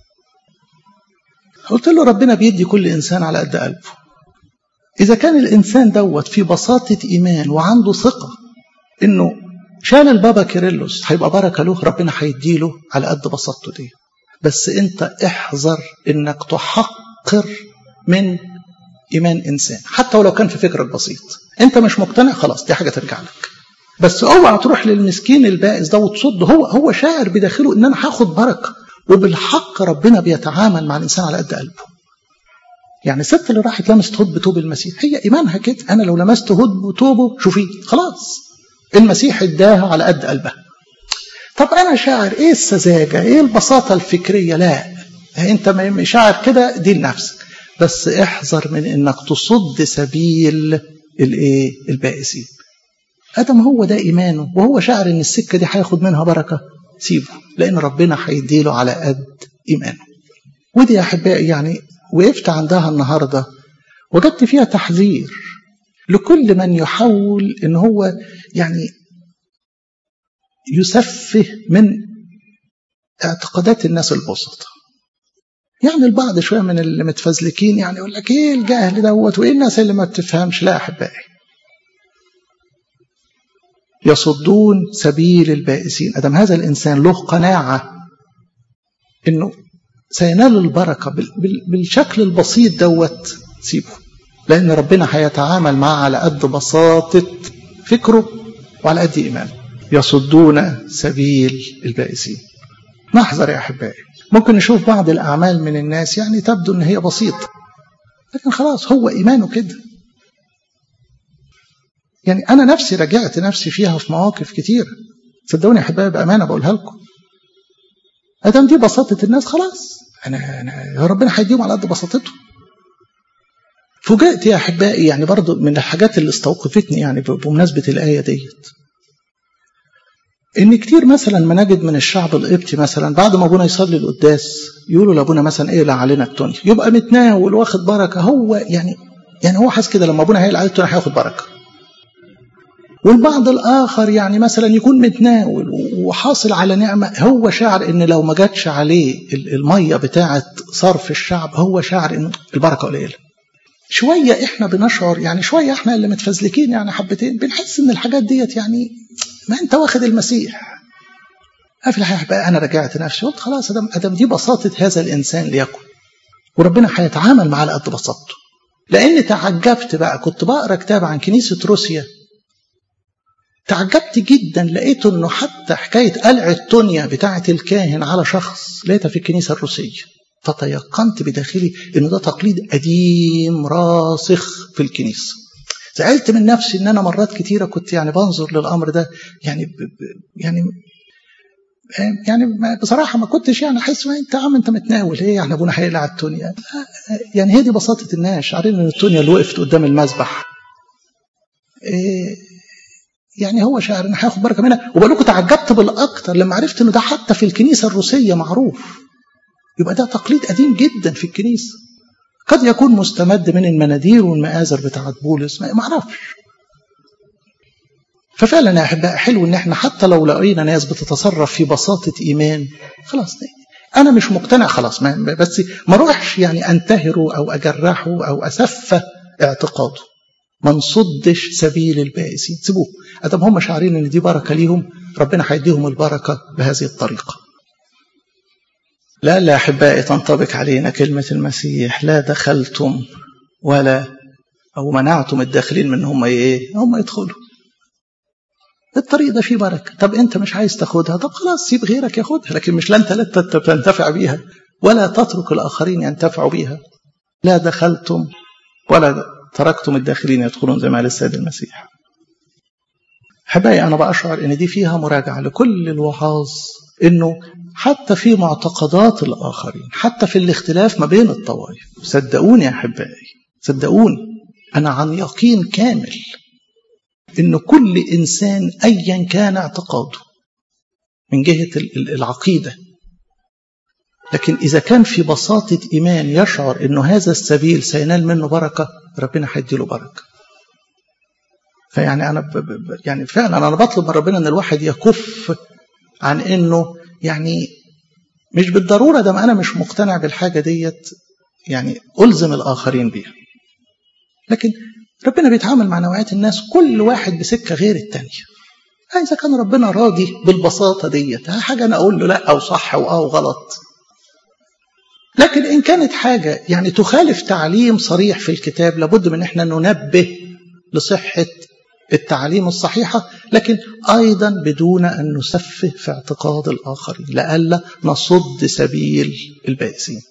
قلت له ربنا بيدي كل انسان على قد قلبه اذا كان الانسان دوت في بساطه ايمان وعنده ثقه انه شال البابا كيرلس هيبقى بركه له ربنا هيديله على قد بساطته دي بس انت احذر انك تحقر من ايمان انسان حتى ولو كان في فكرك بسيط انت مش مقتنع خلاص دي حاجه ترجع لك بس اوعى تروح للمسكين البائس ده وتصد هو هو شاعر بداخله ان انا هاخد بركه وبالحق ربنا بيتعامل مع الانسان على قد قلبه يعني الست اللي راحت لمست هد بتوب المسيح هي ايمانها كده انا لو لمست هد بتوبه شوفي خلاص المسيح اداها على قد قلبها طب انا شاعر ايه السذاجه ايه البساطه الفكريه لا انت شاعر كده دي لنفسك بس احذر من انك تصد سبيل الايه البائسين ادم هو ده ايمانه وهو شاعر ان السكه دي هياخد منها بركه سيبه لان ربنا هيديله على قد ايمانه ودي يا احبائي يعني وقفت عندها النهارده وجدت فيها تحذير لكل من يحاول ان هو يعني يسفه من اعتقادات الناس البسطة يعني البعض شوية من اللي متفزلكين يعني يقول لك ايه الجهل دوت وايه الناس اللي ما بتفهمش لا احبائي يصدون سبيل البائسين ادم هذا الانسان له قناعه انه سينال البركة بالشكل البسيط دوت سيبه لأن ربنا هيتعامل معاه على قد بساطة فكره وعلى قد إيمانه يصدون سبيل البائسين نحذر يا أحبائي ممكن نشوف بعض الأعمال من الناس يعني تبدو أن هي بسيطة لكن خلاص هو إيمانه كده يعني أنا نفسي رجعت نفسي فيها في مواقف كتير صدقوني يا أحبائي بأمانة بقولها لكم ادام دي بساطه الناس خلاص انا انا ربنا هيديهم على قد بساطته فوجئت يا احبائي يعني برضو من الحاجات اللي استوقفتني يعني بمناسبه الايه ديت ان كتير مثلا ما نجد من الشعب القبطي مثلا بعد ما ابونا يصلي القداس يقولوا لابونا مثلا اقلع علينا التوني يبقى متناول واخد بركه هو يعني يعني هو حاسس كده لما ابونا هيقلع عليه التوني هياخد بركه والبعض الآخر يعني مثلا يكون متناول وحاصل على نعمة هو شاعر إن لو ما جاتش عليه المية بتاعة صرف الشعب هو شاعر إن البركة قليلة شوية إحنا بنشعر يعني شوية إحنا اللي متفزلكين يعني حبتين بنحس إن الحاجات ديت يعني ما أنت واخد المسيح في الحقيقة بقى أنا رجعت نفسي قلت خلاص أدم, أدم دي بساطة هذا الإنسان ليكن وربنا هيتعامل معاه على قد بساطته لأن تعجبت بقى كنت بقرا كتاب عن كنيسة روسيا تعجبت جدا لقيت انه حتى حكايه قلع التونيا بتاعه الكاهن على شخص لقيتها في الكنيسه الروسيه فتيقنت بداخلي ان ده تقليد قديم راسخ في الكنيسه زعلت من نفسي ان انا مرات كتيره كنت يعني بنظر للامر ده يعني ب يعني يعني بصراحه ما كنتش يعني احس ما انت عم انت متناول ايه يعني ابونا هيقلع التونيا يعني هي دي بساطه الناس عارفين ان التونيا اللي وقفت قدام المذبح إيه يعني هو شاعر ان هياخد بركه منها وبقول لكم تعجبت بالاكثر لما عرفت انه ده حتى في الكنيسه الروسيه معروف يبقى ده تقليد قديم جدا في الكنيسه قد يكون مستمد من المنادير والمآزر بتاعت بولس ما اعرفش ففعلا يا احباء حلو ان احنا حتى لو لقينا ناس بتتصرف في بساطه ايمان خلاص انا مش مقتنع خلاص ما بس ما اروحش يعني انتهره او اجرحه او اسفه اعتقاده ما نصدش سبيل البائسين سيبوه ادم هم شعارين ان دي بركه ليهم ربنا هيديهم البركه بهذه الطريقه لا لا احبائي تنطبق علينا كلمه المسيح لا دخلتم ولا او منعتم الداخلين من هم ايه هم يدخلوا الطريق ده فيه بركه طب انت مش عايز تاخدها طب خلاص سيب غيرك ياخدها لكن مش لا انت لا تنتفع بيها ولا تترك الاخرين ينتفعوا بيها لا دخلتم ولا تركتم الداخلين يدخلون زي ما قال السيد المسيح حبايبي انا بشعر ان دي فيها مراجعه لكل الوعاظ انه حتى في معتقدات الاخرين حتى في الاختلاف ما بين الطوائف صدقوني يا احبائي صدقوني انا عن يقين كامل ان كل انسان ايا كان اعتقاده من جهه العقيده لكن إذا كان في بساطة إيمان يشعر أنه هذا السبيل سينال منه بركة ربنا هيديله بركة فيعني أنا ب ب يعني فعلا أنا بطلب من ربنا أن الواحد يكف عن أنه يعني مش بالضرورة ده أنا مش مقتنع بالحاجة ديت يعني ألزم الآخرين بيها لكن ربنا بيتعامل مع نوعيات الناس كل واحد بسكة غير التانية إذا كان ربنا راضي بالبساطة ديت حاجة أنا أقول له لا أو صح أو غلط لكن إن كانت حاجة يعني تخالف تعليم صريح في الكتاب لابد من إحنا ننبه لصحة التعليم الصحيحة لكن أيضا بدون أن نسفه في اعتقاد الآخرين لئلا نصد سبيل البائسين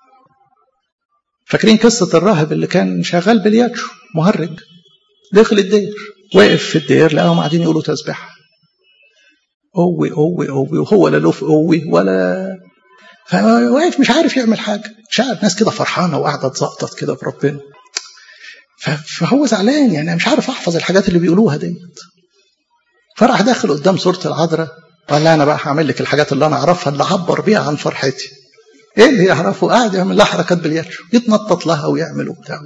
فاكرين قصة الراهب اللي كان شغال بالياتشو مهرج داخل الدير واقف في الدير لقاهم قاعدين يقولوا تسبيحة قوي قوي قوي وهو لا له في قوي ولا فواقف مش عارف يعمل حاجة شايف ناس كده فرحانة وقاعدة تزقطط كده بربنا فهو زعلان يعني مش عارف احفظ الحاجات اللي بيقولوها ديت فراح داخل قدام صورة العذراء قال لا انا بقى هعمل لك الحاجات اللي انا اعرفها اللي اعبر بيها عن فرحتي ايه اللي يعرفه قاعد يعمل لها حركات بالياتشو يتنطط لها ويعمل وبتاع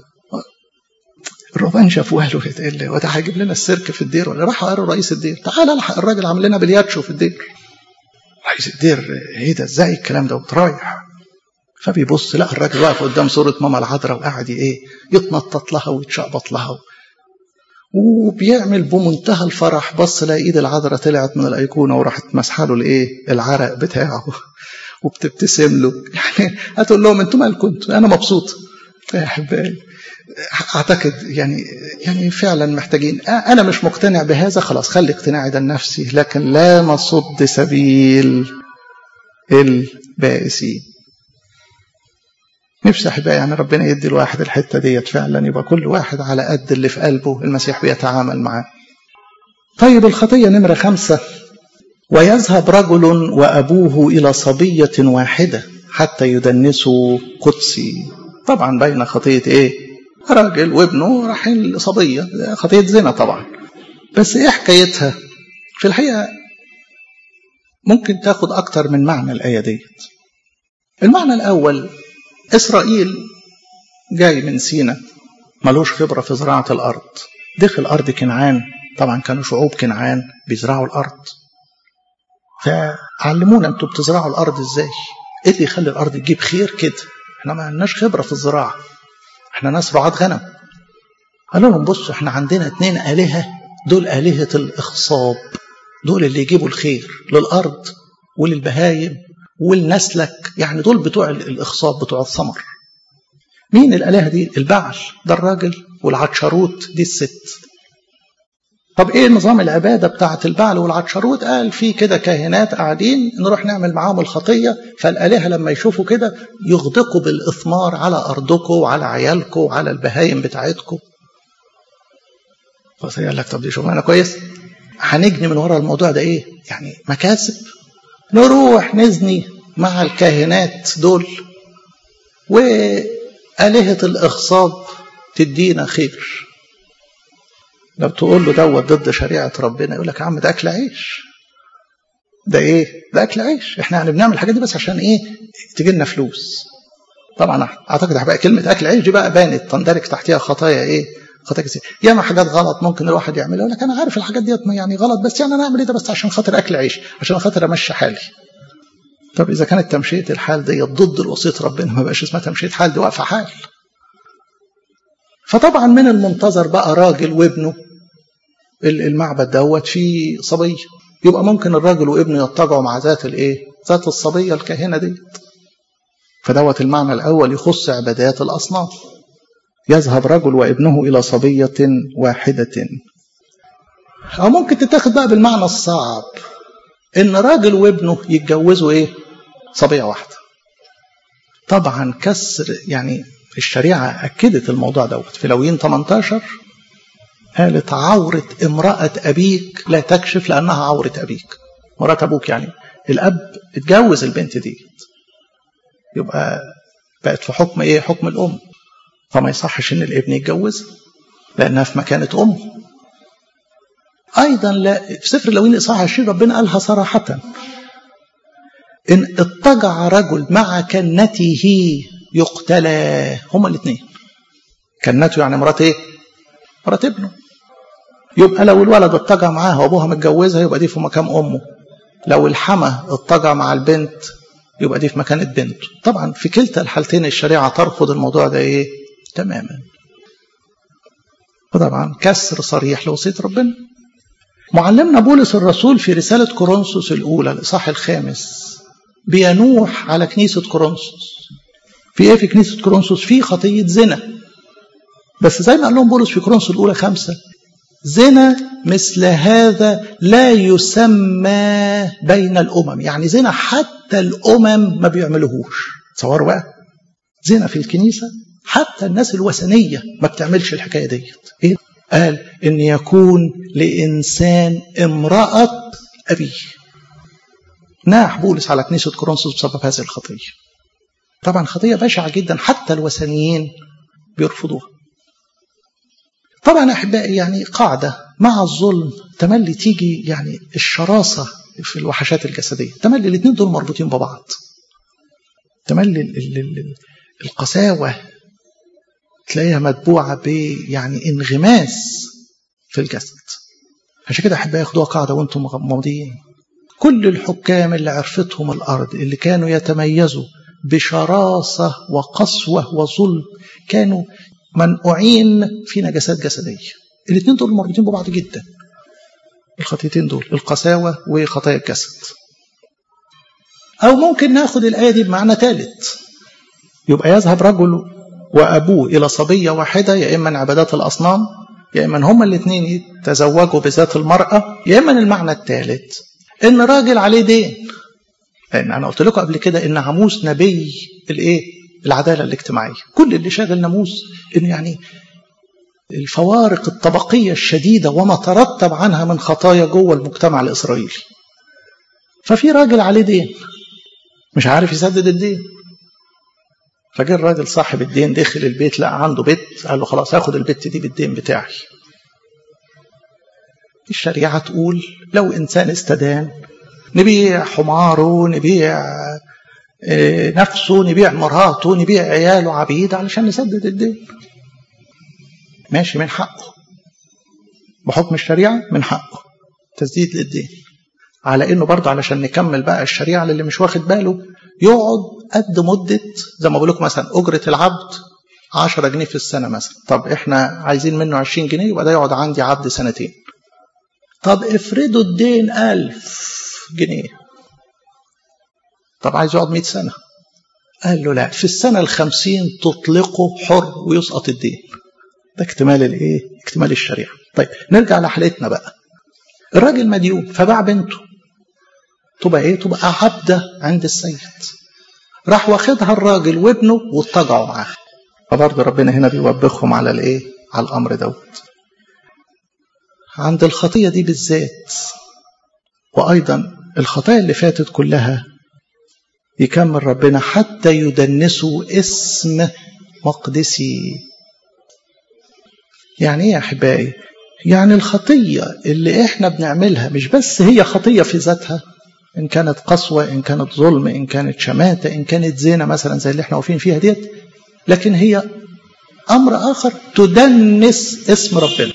الرهبان شافوها له ايه اللي وده هيجيب لنا السيرك في الدير ولا راحوا قالوا رئيس الدير تعال الحق الراجل عامل لنا بلياتشو في الدير رئيس الدير ايه ده ازاي الكلام ده رايح فبيبص لقى الراجل واقف قدام صورة ماما العذراء وقاعد ايه يتنطط لها ويتشقبط لها وبيعمل بمنتهى الفرح بص لقى ايد العذراء طلعت من الايقونه وراحت مسحه له الايه العرق بتاعه وبتبتسم له يعني هتقول لهم انتوا مالكم انتوا انا مبسوط يا احبائي اعتقد يعني يعني فعلا محتاجين انا مش مقتنع بهذا خلاص خلي اقتناعي ده لنفسي لكن لا نصد سبيل البائسين نفسي احبائي يعني ربنا يدي الواحد الحته ديت فعلا يبقى كل واحد على قد اللي في قلبه المسيح بيتعامل معاه طيب الخطيه نمره خمسه ويذهب رجل وابوه الى صبيه واحده حتى يدنسوا قدسي طبعا بين خطيه ايه راجل وابنه رايحين لصبيه خطيه زنا طبعا بس ايه حكايتها في الحقيقه ممكن تاخد اكتر من معنى الايه ديت المعنى الاول اسرائيل جاي من سينا ملوش خبره في زراعه الارض دخل ارض كنعان طبعا كانوا شعوب كنعان بيزرعوا الارض فعلمونا انتوا بتزرعوا الارض ازاي ايه اللي يخلي الارض تجيب خير كده احنا ما عندناش خبره في الزراعه احنا ناس رعاة غنم قالوا لهم بصوا احنا عندنا اتنين آلهة دول آلهة الإخصاب دول اللي يجيبوا الخير للأرض وللبهايم ولنسلك يعني دول بتوع الإخصاب بتوع الثمر مين الآلهة دي البعل ده الراجل والعطشروت دي الست طب ايه نظام العباده بتاعه البعل والعطشروت قال في كده كاهنات قاعدين نروح نعمل معاهم الخطيه فالالهه لما يشوفوا كده يغدقوا بالاثمار على ارضكم وعلى عيالكم وعلى البهايم بتاعتكم فقال لك طب دي شغلانه كويس هنجني من ورا الموضوع ده ايه يعني مكاسب نروح نزني مع الكاهنات دول وآلهة الإخصاب تدينا خير لو تقول له دوت ضد شريعة ربنا يقول لك يا عم ده أكل عيش ده إيه؟ ده أكل عيش إحنا يعني بنعمل الحاجات دي بس عشان إيه؟ تجي لنا فلوس طبعا أعتقد هبقى كلمة أكل عيش دي بقى بانت تندرج تحتها خطايا إيه؟ خطايا كتير ياما حاجات غلط ممكن الواحد يعملها يقول لك أنا عارف الحاجات ديت يعني غلط بس يعني أنا أعمل إيه ده بس عشان خاطر أكل عيش عشان خاطر أمشي حالي طب إذا كانت تمشية الحال ديت ضد الوصية ربنا ما بقاش اسمها تمشية حال دي واقفة حال فطبعا من المنتظر بقى راجل وابنه المعبد دوت فيه صبية يبقى ممكن الراجل وابنه يتجعوا مع ذات الايه ذات الصبية الكاهنة دي فدوت المعنى الأول يخص عبادات الأصنام يذهب رجل وابنه إلى صبية واحدة أو ممكن تتاخد بقى بالمعنى الصعب إن راجل وابنه يتجوزوا إيه صبية واحدة طبعا كسر يعني الشريعة أكدت الموضوع دوت في لويين 18 قالت عورة امرأة أبيك لا تكشف لأنها عورة أبيك مرات أبوك يعني الأب اتجوز البنت دي يبقى بقت في حكم إيه حكم الأم فما يصحش إن الابن يتجوز لأنها في مكانة أم أيضا لا في سفر لوين إصحاح 20 ربنا قالها صراحة إن اضطجع رجل مع كنته يقتلا هما الاثنين كنته يعني مرات ايه مرات ابنه يبقى لو الولد اضطجع معاها وابوها متجوزها يبقى دي في مكان امه لو الحما اضطجع مع البنت يبقى دي في مكانة بنته طبعا في كلتا الحالتين الشريعة ترفض الموضوع ده ايه تماما وطبعا كسر صريح لوصية ربنا معلمنا بولس الرسول في رسالة كورنثوس الأولى الإصحاح الخامس بينوح على كنيسة كورنثوس في ايه في كنيسة كورنثوس في خطية زنا بس زي ما قال لهم بولس في كورنثوس الأولى خمسة زنا مثل هذا لا يسمى بين الأمم يعني زنا حتى الأمم ما بيعملوهوش تصوروا بقى زنا في الكنيسة حتى الناس الوثنية ما بتعملش الحكاية ديت إيه؟ قال إن يكون لإنسان امرأة أبيه ناح بولس على كنيسة كورنثوس بسبب هذه الخطية طبعا خطية بشعة جدا حتى الوثنيين بيرفضوها طبعا أحبائي يعني قاعدة مع الظلم تملي تيجي يعني الشراسة في الوحشات الجسدية تملي الاثنين دول مربوطين ببعض تملي القساوة تلاقيها متبوعة ب يعني انغماس في الجسد عشان كده أحبائي ياخدوها قاعدة وانتم مغمضين كل الحكام اللي عرفتهم الأرض اللي كانوا يتميزوا بشراسة وقسوة وظلم كانوا منقوعين في نجاسات جسدية الاثنين دول مربوطين ببعض جدا الخطيتين دول القساوة وخطايا الجسد أو ممكن ناخد الآية دي بمعنى ثالث يبقى يذهب رجل وأبوه إلى صبية واحدة يا إما عبادات الأصنام يا إما هما الاثنين يتزوجوا بذات المرأة يا إما المعنى الثالث إن راجل عليه دين لأن أنا قلت لكم قبل كده إن عموس نبي الإيه؟ العدالة الاجتماعية كل اللي شاغل ناموس إن يعني الفوارق الطبقية الشديدة وما ترتب عنها من خطايا جوه المجتمع الإسرائيلي ففي راجل عليه دين مش عارف يسدد الدين فجاء الراجل صاحب الدين دخل البيت لقى عنده بيت قال له خلاص هاخد البت دي بالدين بتاعي الشريعة تقول لو إنسان استدان نبيع حماره نبيع نفسه نبيع مراته نبيع عياله عبيد علشان نسدد الدين ماشي من حقه بحكم الشريعة من حقه تسديد للدين على انه برضه علشان نكمل بقى الشريعة اللي مش واخد باله يقعد قد مدة زي ما بقول لكم مثلا أجرة العبد 10 جنيه في السنة مثلا طب احنا عايزين منه 20 جنيه يبقى ده يقعد عندي عبد سنتين طب افرضوا الدين 1000 جنيه طب عايز يقعد 100 سنة قال له لا في السنة الخمسين تطلقه حر ويسقط الدين ده اكتمال الايه اكتمال الشريعة طيب نرجع لحالتنا بقى الراجل مديون فباع بنته تبقى ايه تبقى عبدة عند السيد راح واخدها الراجل وابنه واتجعوا معاه فبرضه ربنا هنا بيوبخهم على الايه على الامر دوت عند الخطية دي بالذات وأيضا الخطايا اللي فاتت كلها يكمل ربنا حتى يدنسوا اسم مقدسي يعني ايه يا احبائي يعني الخطيه اللي احنا بنعملها مش بس هي خطيه في ذاتها ان كانت قسوه ان كانت ظلم ان كانت شماته ان كانت زنا مثلا زي اللي احنا واقفين فيها ديت لكن هي امر اخر تدنس اسم ربنا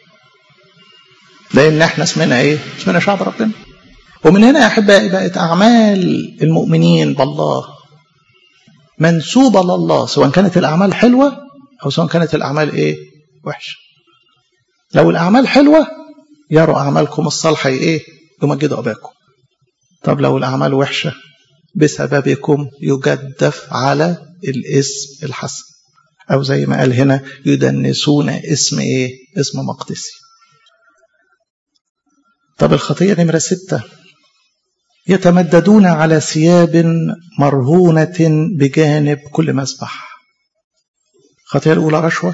لان احنا اسمنا ايه اسمنا شعب ربنا ومن هنا يا احبائي بقت اعمال المؤمنين بالله منسوبه لله سواء كانت الاعمال حلوه او سواء كانت الاعمال ايه وحشه لو الاعمال حلوه يروا اعمالكم الصالحه ايه يمجدوا اباكم طب لو الاعمال وحشه بسببكم يجدف على الاسم الحسن او زي ما قال هنا يدنسون اسم ايه اسم مقدسي طب الخطيه نمره سته يتمددون على ثياب مرهونة بجانب كل مسبح الخطية الأولى رشوة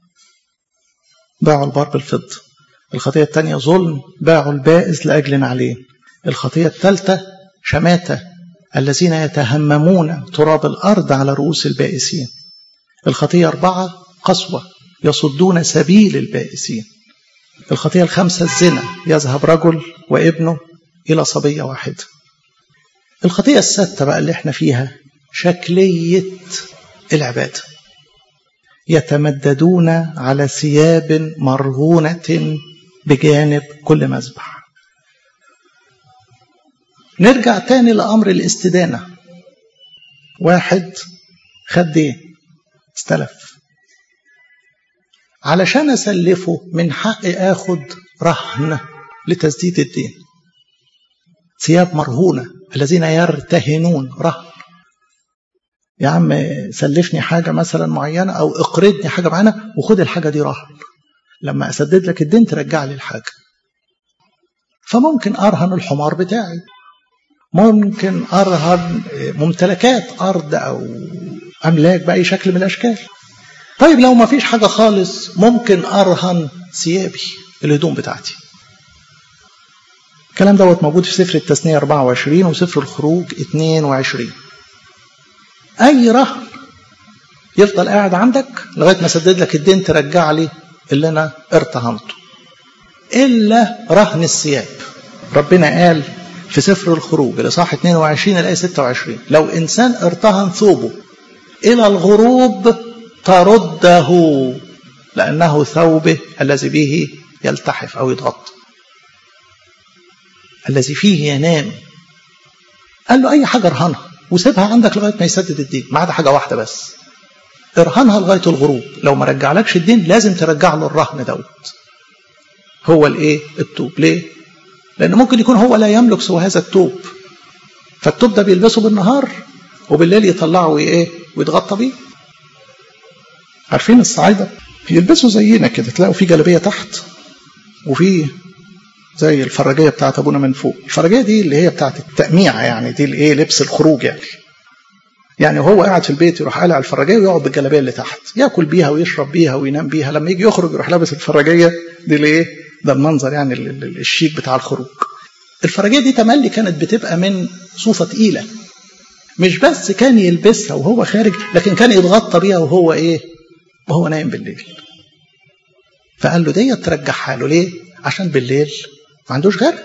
باعوا البار بالفضة الخطية الثانية ظلم باعوا البائز لأجل عليه الخطية الثالثة شماتة الذين يتهممون تراب الأرض على رؤوس البائسين الخطية أربعة قسوة يصدون سبيل البائسين الخطية الخامسة الزنا يذهب رجل وابنه إلى صبية واحدة الخطيئة السادسة بقى اللي احنا فيها شكلية العبادة يتمددون على ثياب مرهونة بجانب كل مذبح نرجع تاني لأمر الاستدانة واحد خد دين استلف علشان أسلفه من حقي آخد رهن لتسديد الدين ثياب مرهونة الذين يرتهنون رهن يا عم سلفني حاجة مثلا معينة أو اقرضني حاجة معينة وخد الحاجة دي رهن لما أسدد لك الدين ترجع لي الحاجة فممكن أرهن الحمار بتاعي ممكن أرهن ممتلكات أرض أو أملاك بأي شكل من الأشكال طيب لو ما فيش حاجة خالص ممكن أرهن ثيابي الهدوم بتاعتي الكلام دوت موجود في سفر التثنية 24 وسفر الخروج 22 أي رهن يفضل قاعد عندك لغاية ما سدد لك الدين ترجع لي اللي أنا ارتهنته إلا رهن الثياب ربنا قال في سفر الخروج الإصحاح 22 الآية 26 لو إنسان ارتهن ثوبه إلى الغروب ترده لأنه ثوبه الذي به يلتحف أو يتغطى الذي فيه ينام قال له أي حاجة ارهنها وسيبها عندك لغاية ما يسدد الدين ما عدا حاجة واحدة بس ارهنها لغاية الغروب لو ما رجعلكش الدين لازم ترجع له الرهن دوت هو الايه التوب ليه لأن ممكن يكون هو لا يملك سوى هذا التوب فالتوب ده بيلبسه بالنهار وبالليل يطلعه ايه ويتغطى بيه عارفين الصعايده يلبسوا زينا كده تلاقوا في جلابيه تحت وفي زي الفرجيه بتاعت ابونا من فوق الفرجيه دي اللي هي بتاعت التأميعة يعني دي الايه لبس الخروج يعني يعني وهو قاعد في البيت يروح قالع الفرجيه ويقعد بالجلابيه اللي تحت ياكل بيها ويشرب بيها وينام بيها لما يجي يخرج يروح لابس الفرجيه دي الايه ده المنظر يعني الشيك بتاع الخروج الفرجيه دي تملي كانت بتبقى من صوفه تقيله مش بس كان يلبسها وهو خارج لكن كان يتغطى بيها وهو ايه وهو نايم بالليل فقال له ديت ترجعها له ليه عشان بالليل ما عندوش غيرها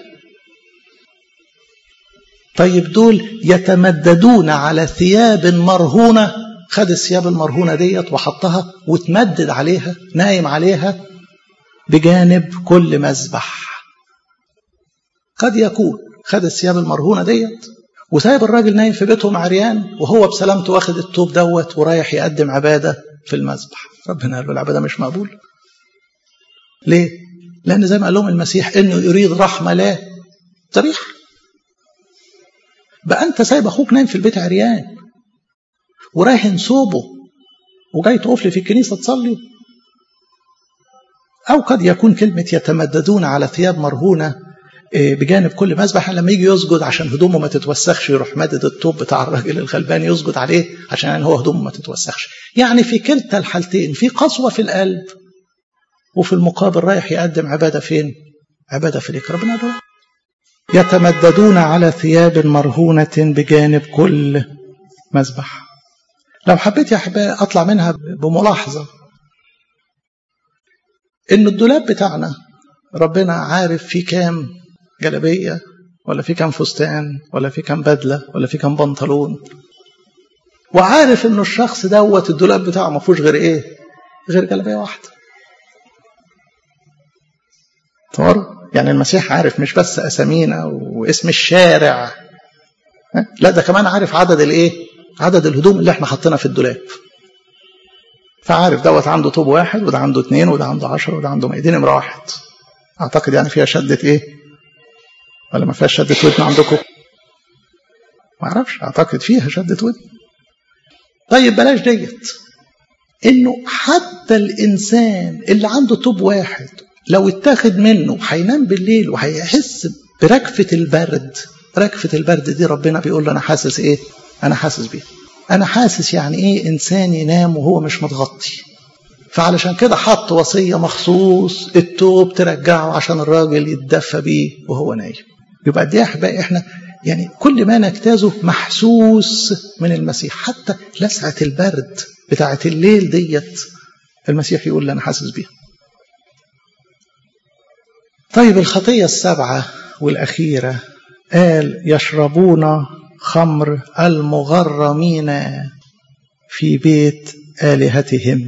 طيب دول يتمددون على ثياب مرهونة خد الثياب المرهونة ديت وحطها وتمدد عليها نايم عليها بجانب كل مذبح قد يكون خد الثياب المرهونة ديت وسايب الراجل نايم في بيتهم عريان وهو بسلامته واخد التوب دوت ورايح يقدم عبادة في المذبح ربنا قال له العبادة مش مقبول ليه؟ لأن زي ما قال لهم المسيح إنه يريد رحمة لا ذبيحة بقى أنت سايب أخوك نايم في البيت عريان ورايح صوبه وجاي تقف لي في الكنيسة تصلي أو قد يكون كلمة يتمددون على ثياب مرهونة بجانب كل مذبح لما يجي يسجد عشان هدومه ما تتوسخش يروح مادد الطوب بتاع الراجل الغلبان يسجد عليه عشان يعني هو هدومه ما تتوسخش يعني في كلتا الحالتين في قسوة في القلب وفي المقابل رايح يقدم عبادة فين عبادة في ليك ربنا دول يتمددون على ثياب مرهونة بجانب كل مذبح لو حبيت يا أحبائي أطلع منها بملاحظة إن الدولاب بتاعنا ربنا عارف في كام جلبية ولا في كام فستان ولا في كام بدلة ولا في كام بنطلون وعارف إنه الشخص دوت الدولاب بتاعه ما فيهوش غير إيه غير جلبية واحدة تصور يعني المسيح عارف مش بس أسامينا واسم الشارع لا ده كمان عارف عدد الإيه عدد الهدوم اللي احنا حاطينها في الدولاب فعارف دوت عنده طوب واحد وده عنده اثنين وده عنده عشرة وده عنده دي نمرة واحد أعتقد يعني فيها شدة إيه ولا ما فيهاش شدة ودن عندكم ما أعرفش أعتقد فيها شدة ودن طيب بلاش ديت إنه حتى الإنسان اللي عنده طوب واحد لو اتاخد منه هينام بالليل وهيحس بركفة البرد ركفة البرد دي ربنا بيقول له أنا حاسس إيه أنا حاسس بيه أنا حاسس يعني إيه إنسان ينام وهو مش متغطي فعلشان كده حط وصية مخصوص التوب ترجعه عشان الراجل يتدفى بيه وهو نايم يبقى دي أحبائي إحنا يعني كل ما نجتازه محسوس من المسيح حتى لسعة البرد بتاعة الليل ديت المسيح يقول لي أنا حاسس بيها طيب الخطية السبعة والأخيرة قال يشربون خمر المغرمين في بيت آلهتهم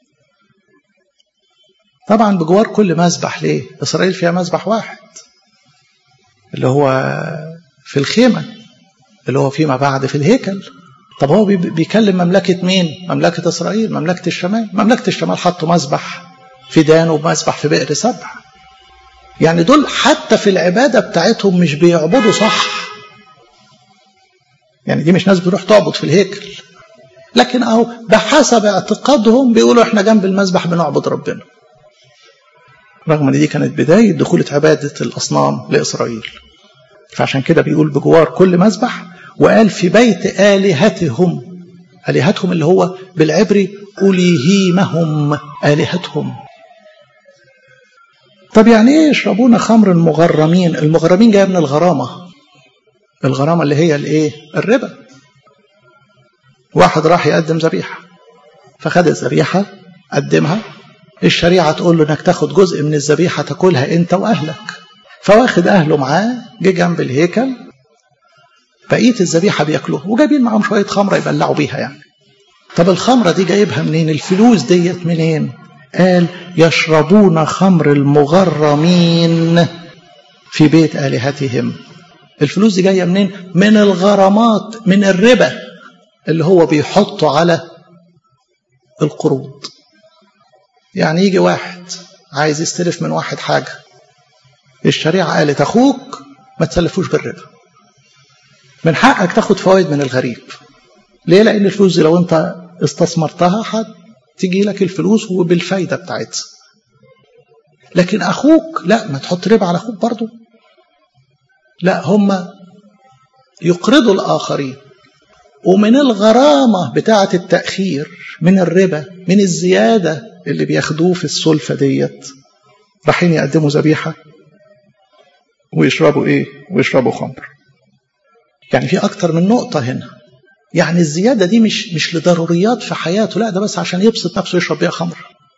طبعا بجوار كل مذبح ليه إسرائيل فيها مذبح واحد اللي هو في الخيمة اللي هو فيما بعد في الهيكل طب هو بيكلم مملكة مين مملكة إسرائيل مملكة الشمال مملكة الشمال حطوا مذبح في دان ومذبح في بئر سبع يعني دول حتى في العبادة بتاعتهم مش بيعبدوا صح يعني دي مش ناس بتروح تعبد في الهيكل لكن اهو بحسب اعتقادهم بيقولوا احنا جنب المذبح بنعبد ربنا رغم ان دي كانت بداية دخولة عبادة الأصنام لإسرائيل فعشان كده بيقول بجوار كل مذبح وقال في بيت آلهتهم آلهتهم اللي هو بالعبري أوليهيمهم آلهتهم طب يعني ايه يشربون خمر المغرمين المغرمين جايه من الغرامه الغرامه اللي هي الايه الربا واحد راح يقدم ذبيحه فخد الذبيحه قدمها الشريعه تقول له انك تاخد جزء من الذبيحه تاكلها انت واهلك فواخد اهله معاه جه جنب الهيكل بقيه الذبيحه بياكلوها وجايبين معاهم شويه خمره يبلعوا بيها يعني طب الخمره دي جايبها منين الفلوس ديت منين قال يشربون خمر المغرمين في بيت آلهتهم الفلوس دي جاية منين من الغرامات من الربا اللي هو بيحطه على القروض يعني يجي واحد عايز يستلف من واحد حاجة الشريعة قالت أخوك ما تسلفوش بالربا من حقك تاخد فوائد من الغريب ليه لان الفلوس دي لو انت استثمرتها هتيجي لك الفلوس وبالفايده بتاعتها لكن اخوك لا ما تحط ربا على اخوك برضه لا هم يقرضوا الاخرين ومن الغرامه بتاعه التاخير من الربا من الزياده اللي بياخدوه في السلفه ديت رايحين يقدموا ذبيحه ويشربوا ايه ويشربوا خمر يعني في اكتر من نقطه هنا يعني الزياده دي مش مش لضروريات في حياته لا ده بس عشان يبسط نفسه يشرب بيها خمر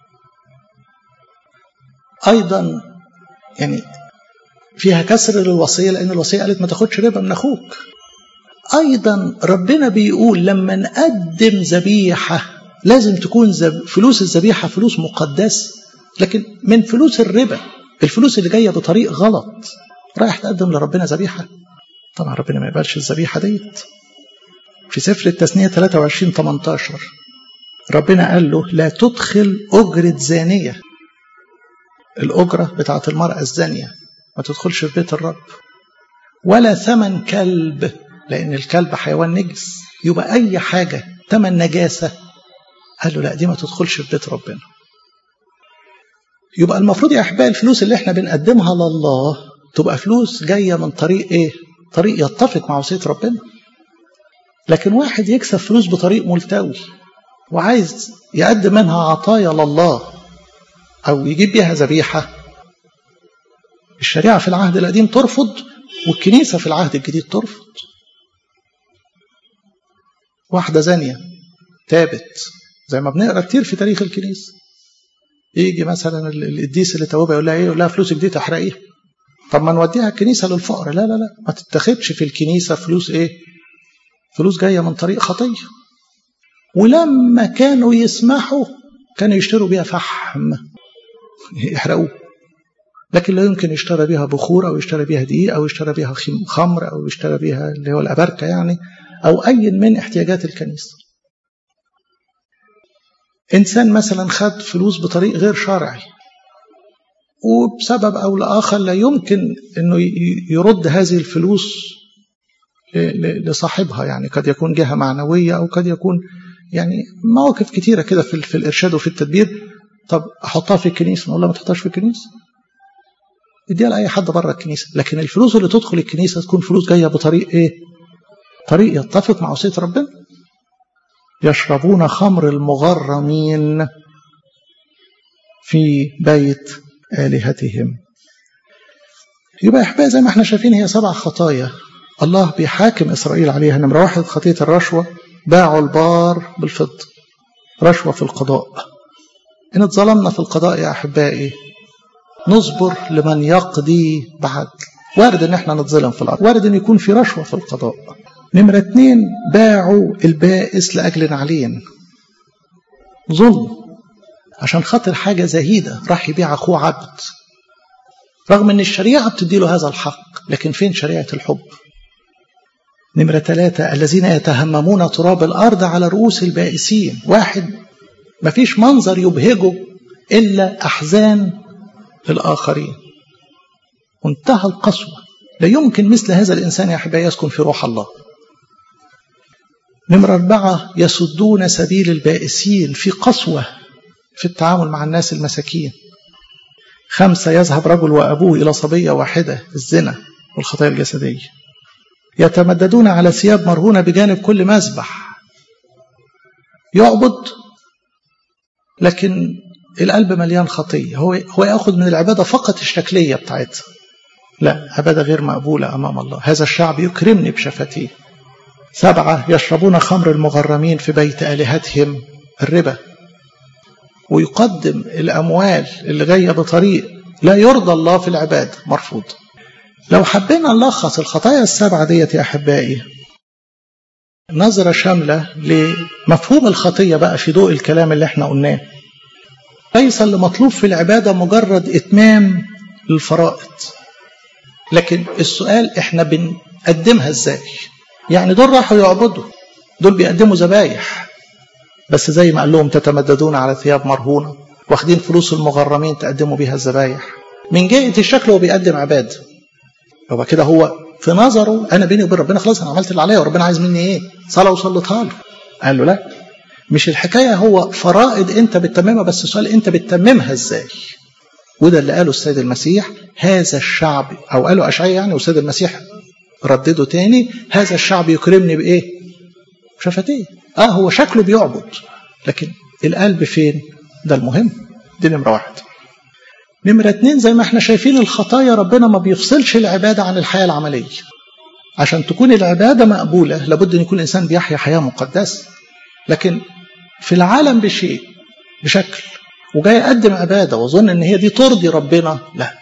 ايضا يعني فيها كسر للوصيه لان الوصيه قالت ما تاخدش ربا من اخوك ايضا ربنا بيقول لما نقدم ذبيحه لازم تكون زب... فلوس الذبيحه فلوس مقدسه لكن من فلوس الربا الفلوس اللي جايه بطريق غلط رايح تقدم لربنا ذبيحه طبعا ربنا ما يقبلش الذبيحه ديت في سفر التثنيه 23 18 ربنا قال له لا تدخل اجره زانيه الاجره بتاعت المراه الزانيه ما تدخلش في بيت الرب ولا ثمن كلب لان الكلب حيوان نجس يبقى اي حاجه ثمن نجاسه قال له لا دي ما تدخلش في بيت ربنا يبقى المفروض يا احبائي الفلوس اللي احنا بنقدمها لله تبقى فلوس جايه من طريق ايه طريق يتفق مع وصيه ربنا لكن واحد يكسب فلوس بطريق ملتوي وعايز يقدم منها عطايا لله او يجيب بيها ذبيحه الشريعه في العهد القديم ترفض والكنيسه في العهد الجديد ترفض واحده زانيه تابت زي ما بنقرا كتير في تاريخ الكنيسه يجي مثلا القديس اللي توبها يقول لها ايه يقول لها فلوسك دي تحرقيها طب ما نوديها الكنيسه للفقراء لا لا لا ما تتاخدش في الكنيسه فلوس ايه فلوس جايه من طريق خطيه ولما كانوا يسمحوا كانوا يشتروا بيها فحم يحرقوه لكن لا يمكن يشترى بيها بخور او يشترى بيها دقيق او يشترى بيها خمر او يشترى بيها اللي هو الابركه يعني او اي من احتياجات الكنيسه انسان مثلا خد فلوس بطريق غير شرعي وبسبب او لاخر لا يمكن انه يرد هذه الفلوس لصاحبها يعني قد يكون جهه معنويه او قد يكون يعني مواقف كتيره كده في, في الارشاد وفي التدبير طب احطها في الكنيسه نقول له ما تحطهاش في الكنيسه اديها لاي حد بره الكنيسه لكن الفلوس اللي تدخل الكنيسه تكون فلوس جايه بطريق ايه طريق يتفق مع وصيه ربنا يشربون خمر المغرمين في بيت آلهتهم يبقى يا أحبائي زي ما احنا شايفين هي سبع خطايا الله بيحاكم إسرائيل عليها نمرة واحد خطية الرشوة باعوا البار بالفضة رشوة في القضاء إن اتظلمنا في القضاء يا أحبائي نصبر لمن يقضي بعدل وارد ان احنا نتظلم في الارض وارد ان يكون في رشوه في القضاء نمرة اتنين باعوا البائس لأجل نعلين ظلم عشان خاطر حاجة زهيدة راح يبيع أخوه عبد رغم أن الشريعة بتديله هذا الحق لكن فين شريعة الحب نمرة ثلاثة الذين يتهممون تراب الأرض على رؤوس البائسين واحد مفيش منظر يبهجه إلا أحزان الآخرين منتهى القسوة لا يمكن مثل هذا الإنسان يا أحبائي يسكن في روح الله نمرة أربعة يسدون سبيل البائسين في قسوة في التعامل مع الناس المساكين خمسة يذهب رجل وأبوه إلى صبية واحدة الزنا والخطايا الجسدية يتمددون على ثياب مرهونة بجانب كل مذبح يعبد لكن القلب مليان خطية هو هو يأخذ من العبادة فقط الشكلية بتاعتها لا عبادة غير مقبولة أمام الله هذا الشعب يكرمني بشفتيه سبعة يشربون خمر المغرمين في بيت آلهتهم الربا ويقدم الأموال اللي جاية بطريق لا يرضى الله في العبادة مرفوض لو حبينا نلخص الخطايا السبعة ديت يا أحبائي نظرة شاملة لمفهوم الخطية بقى في ضوء الكلام اللي احنا قلناه ليس اللي مطلوب في العبادة مجرد إتمام للفرائض لكن السؤال احنا بنقدمها ازاي يعني دول راحوا يعبدوا دول بيقدموا ذبايح بس زي ما قال لهم تتمددون على ثياب مرهونة واخدين فلوس المغرمين تقدموا بيها الذبايح من جهة الشكل هو بيقدم عبادة يبقى كده هو في نظره انا بيني وبين ربنا خلاص انا عملت اللي عليا وربنا عايز مني ايه صلاه وصلتها له قال له لا مش الحكايه هو فرائض انت بتتممها بس السؤال انت بتتممها ازاي وده اللي قاله السيد المسيح هذا الشعب او قاله اشعياء يعني والسيد المسيح ردده تاني هذا الشعب يكرمني بايه شفتيه اه هو شكله بيعبد لكن القلب فين ده المهم دي نمره واحد نمرة اتنين زي ما احنا شايفين الخطايا ربنا ما بيفصلش العبادة عن الحياة العملية عشان تكون العبادة مقبولة لابد أن يكون الإنسان بيحيا حياة مقدسة لكن في العالم بشيء بشكل وجاي يقدم عبادة وظن أن هي دي ترضي ربنا لا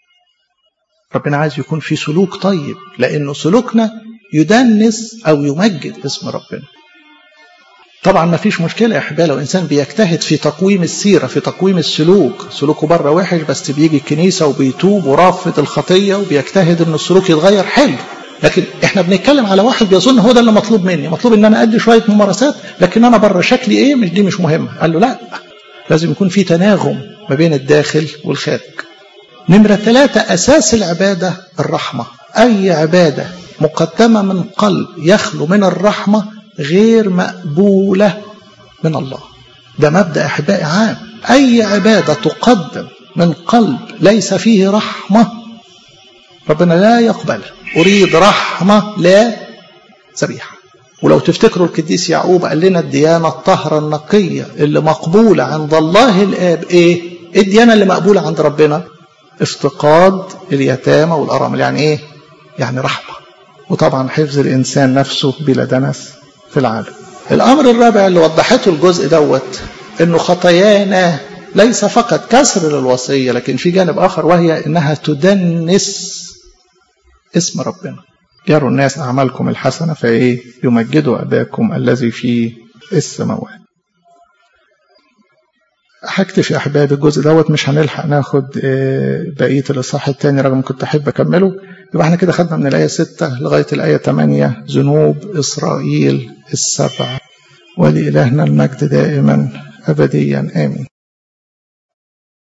ربنا عايز يكون في سلوك طيب لأنه سلوكنا يدنس أو يمجد اسم ربنا طبعا ما فيش مشكلة يا أحبابي لو إنسان بيجتهد في تقويم السيرة في تقويم السلوك سلوكه بره وحش بس بيجي الكنيسة وبيتوب ورافض الخطية وبيجتهد إن السلوك يتغير حلو لكن احنا بنتكلم على واحد بيظن هو ده اللي مطلوب مني مطلوب ان انا ادي شويه ممارسات لكن انا بره شكلي ايه مش دي مش مهمه قال له لا لازم يكون في تناغم ما بين الداخل والخارج نمرة ثلاثة أساس العبادة الرحمة أي عبادة مقدمة من قلب يخلو من الرحمة غير مقبولة من الله ده مبدأ أحبائي عام أي عبادة تقدم من قلب ليس فيه رحمة ربنا لا يقبلها أريد رحمة لا ذبيحة ولو تفتكروا القديس يعقوب قال لنا الديانة الطهرة النقية اللي مقبولة عند الله الآب إيه؟ إيه الديانة اللي مقبولة عند ربنا؟ افتقاد اليتامى والأرامل يعني إيه؟ يعني رحمة وطبعا حفظ الإنسان نفسه بلا دنس في العالم الأمر الرابع اللي وضحته الجزء دوت إنه خطايانا ليس فقط كسر للوصية لكن في جانب آخر وهي إنها تدنس اسم ربنا يروا الناس أعمالكم الحسنة فإيه يمجدوا أباكم الذي في السماوات هكتفي يا أحبابي الجزء دوت مش هنلحق ناخد بقية الإصحاح التاني رغم كنت أحب أكمله يبقى احنا كده خدنا من الآية 6 لغاية الآية 8 ذنوب إسرائيل السبع ولإلهنا المجد دائما أبديا آمين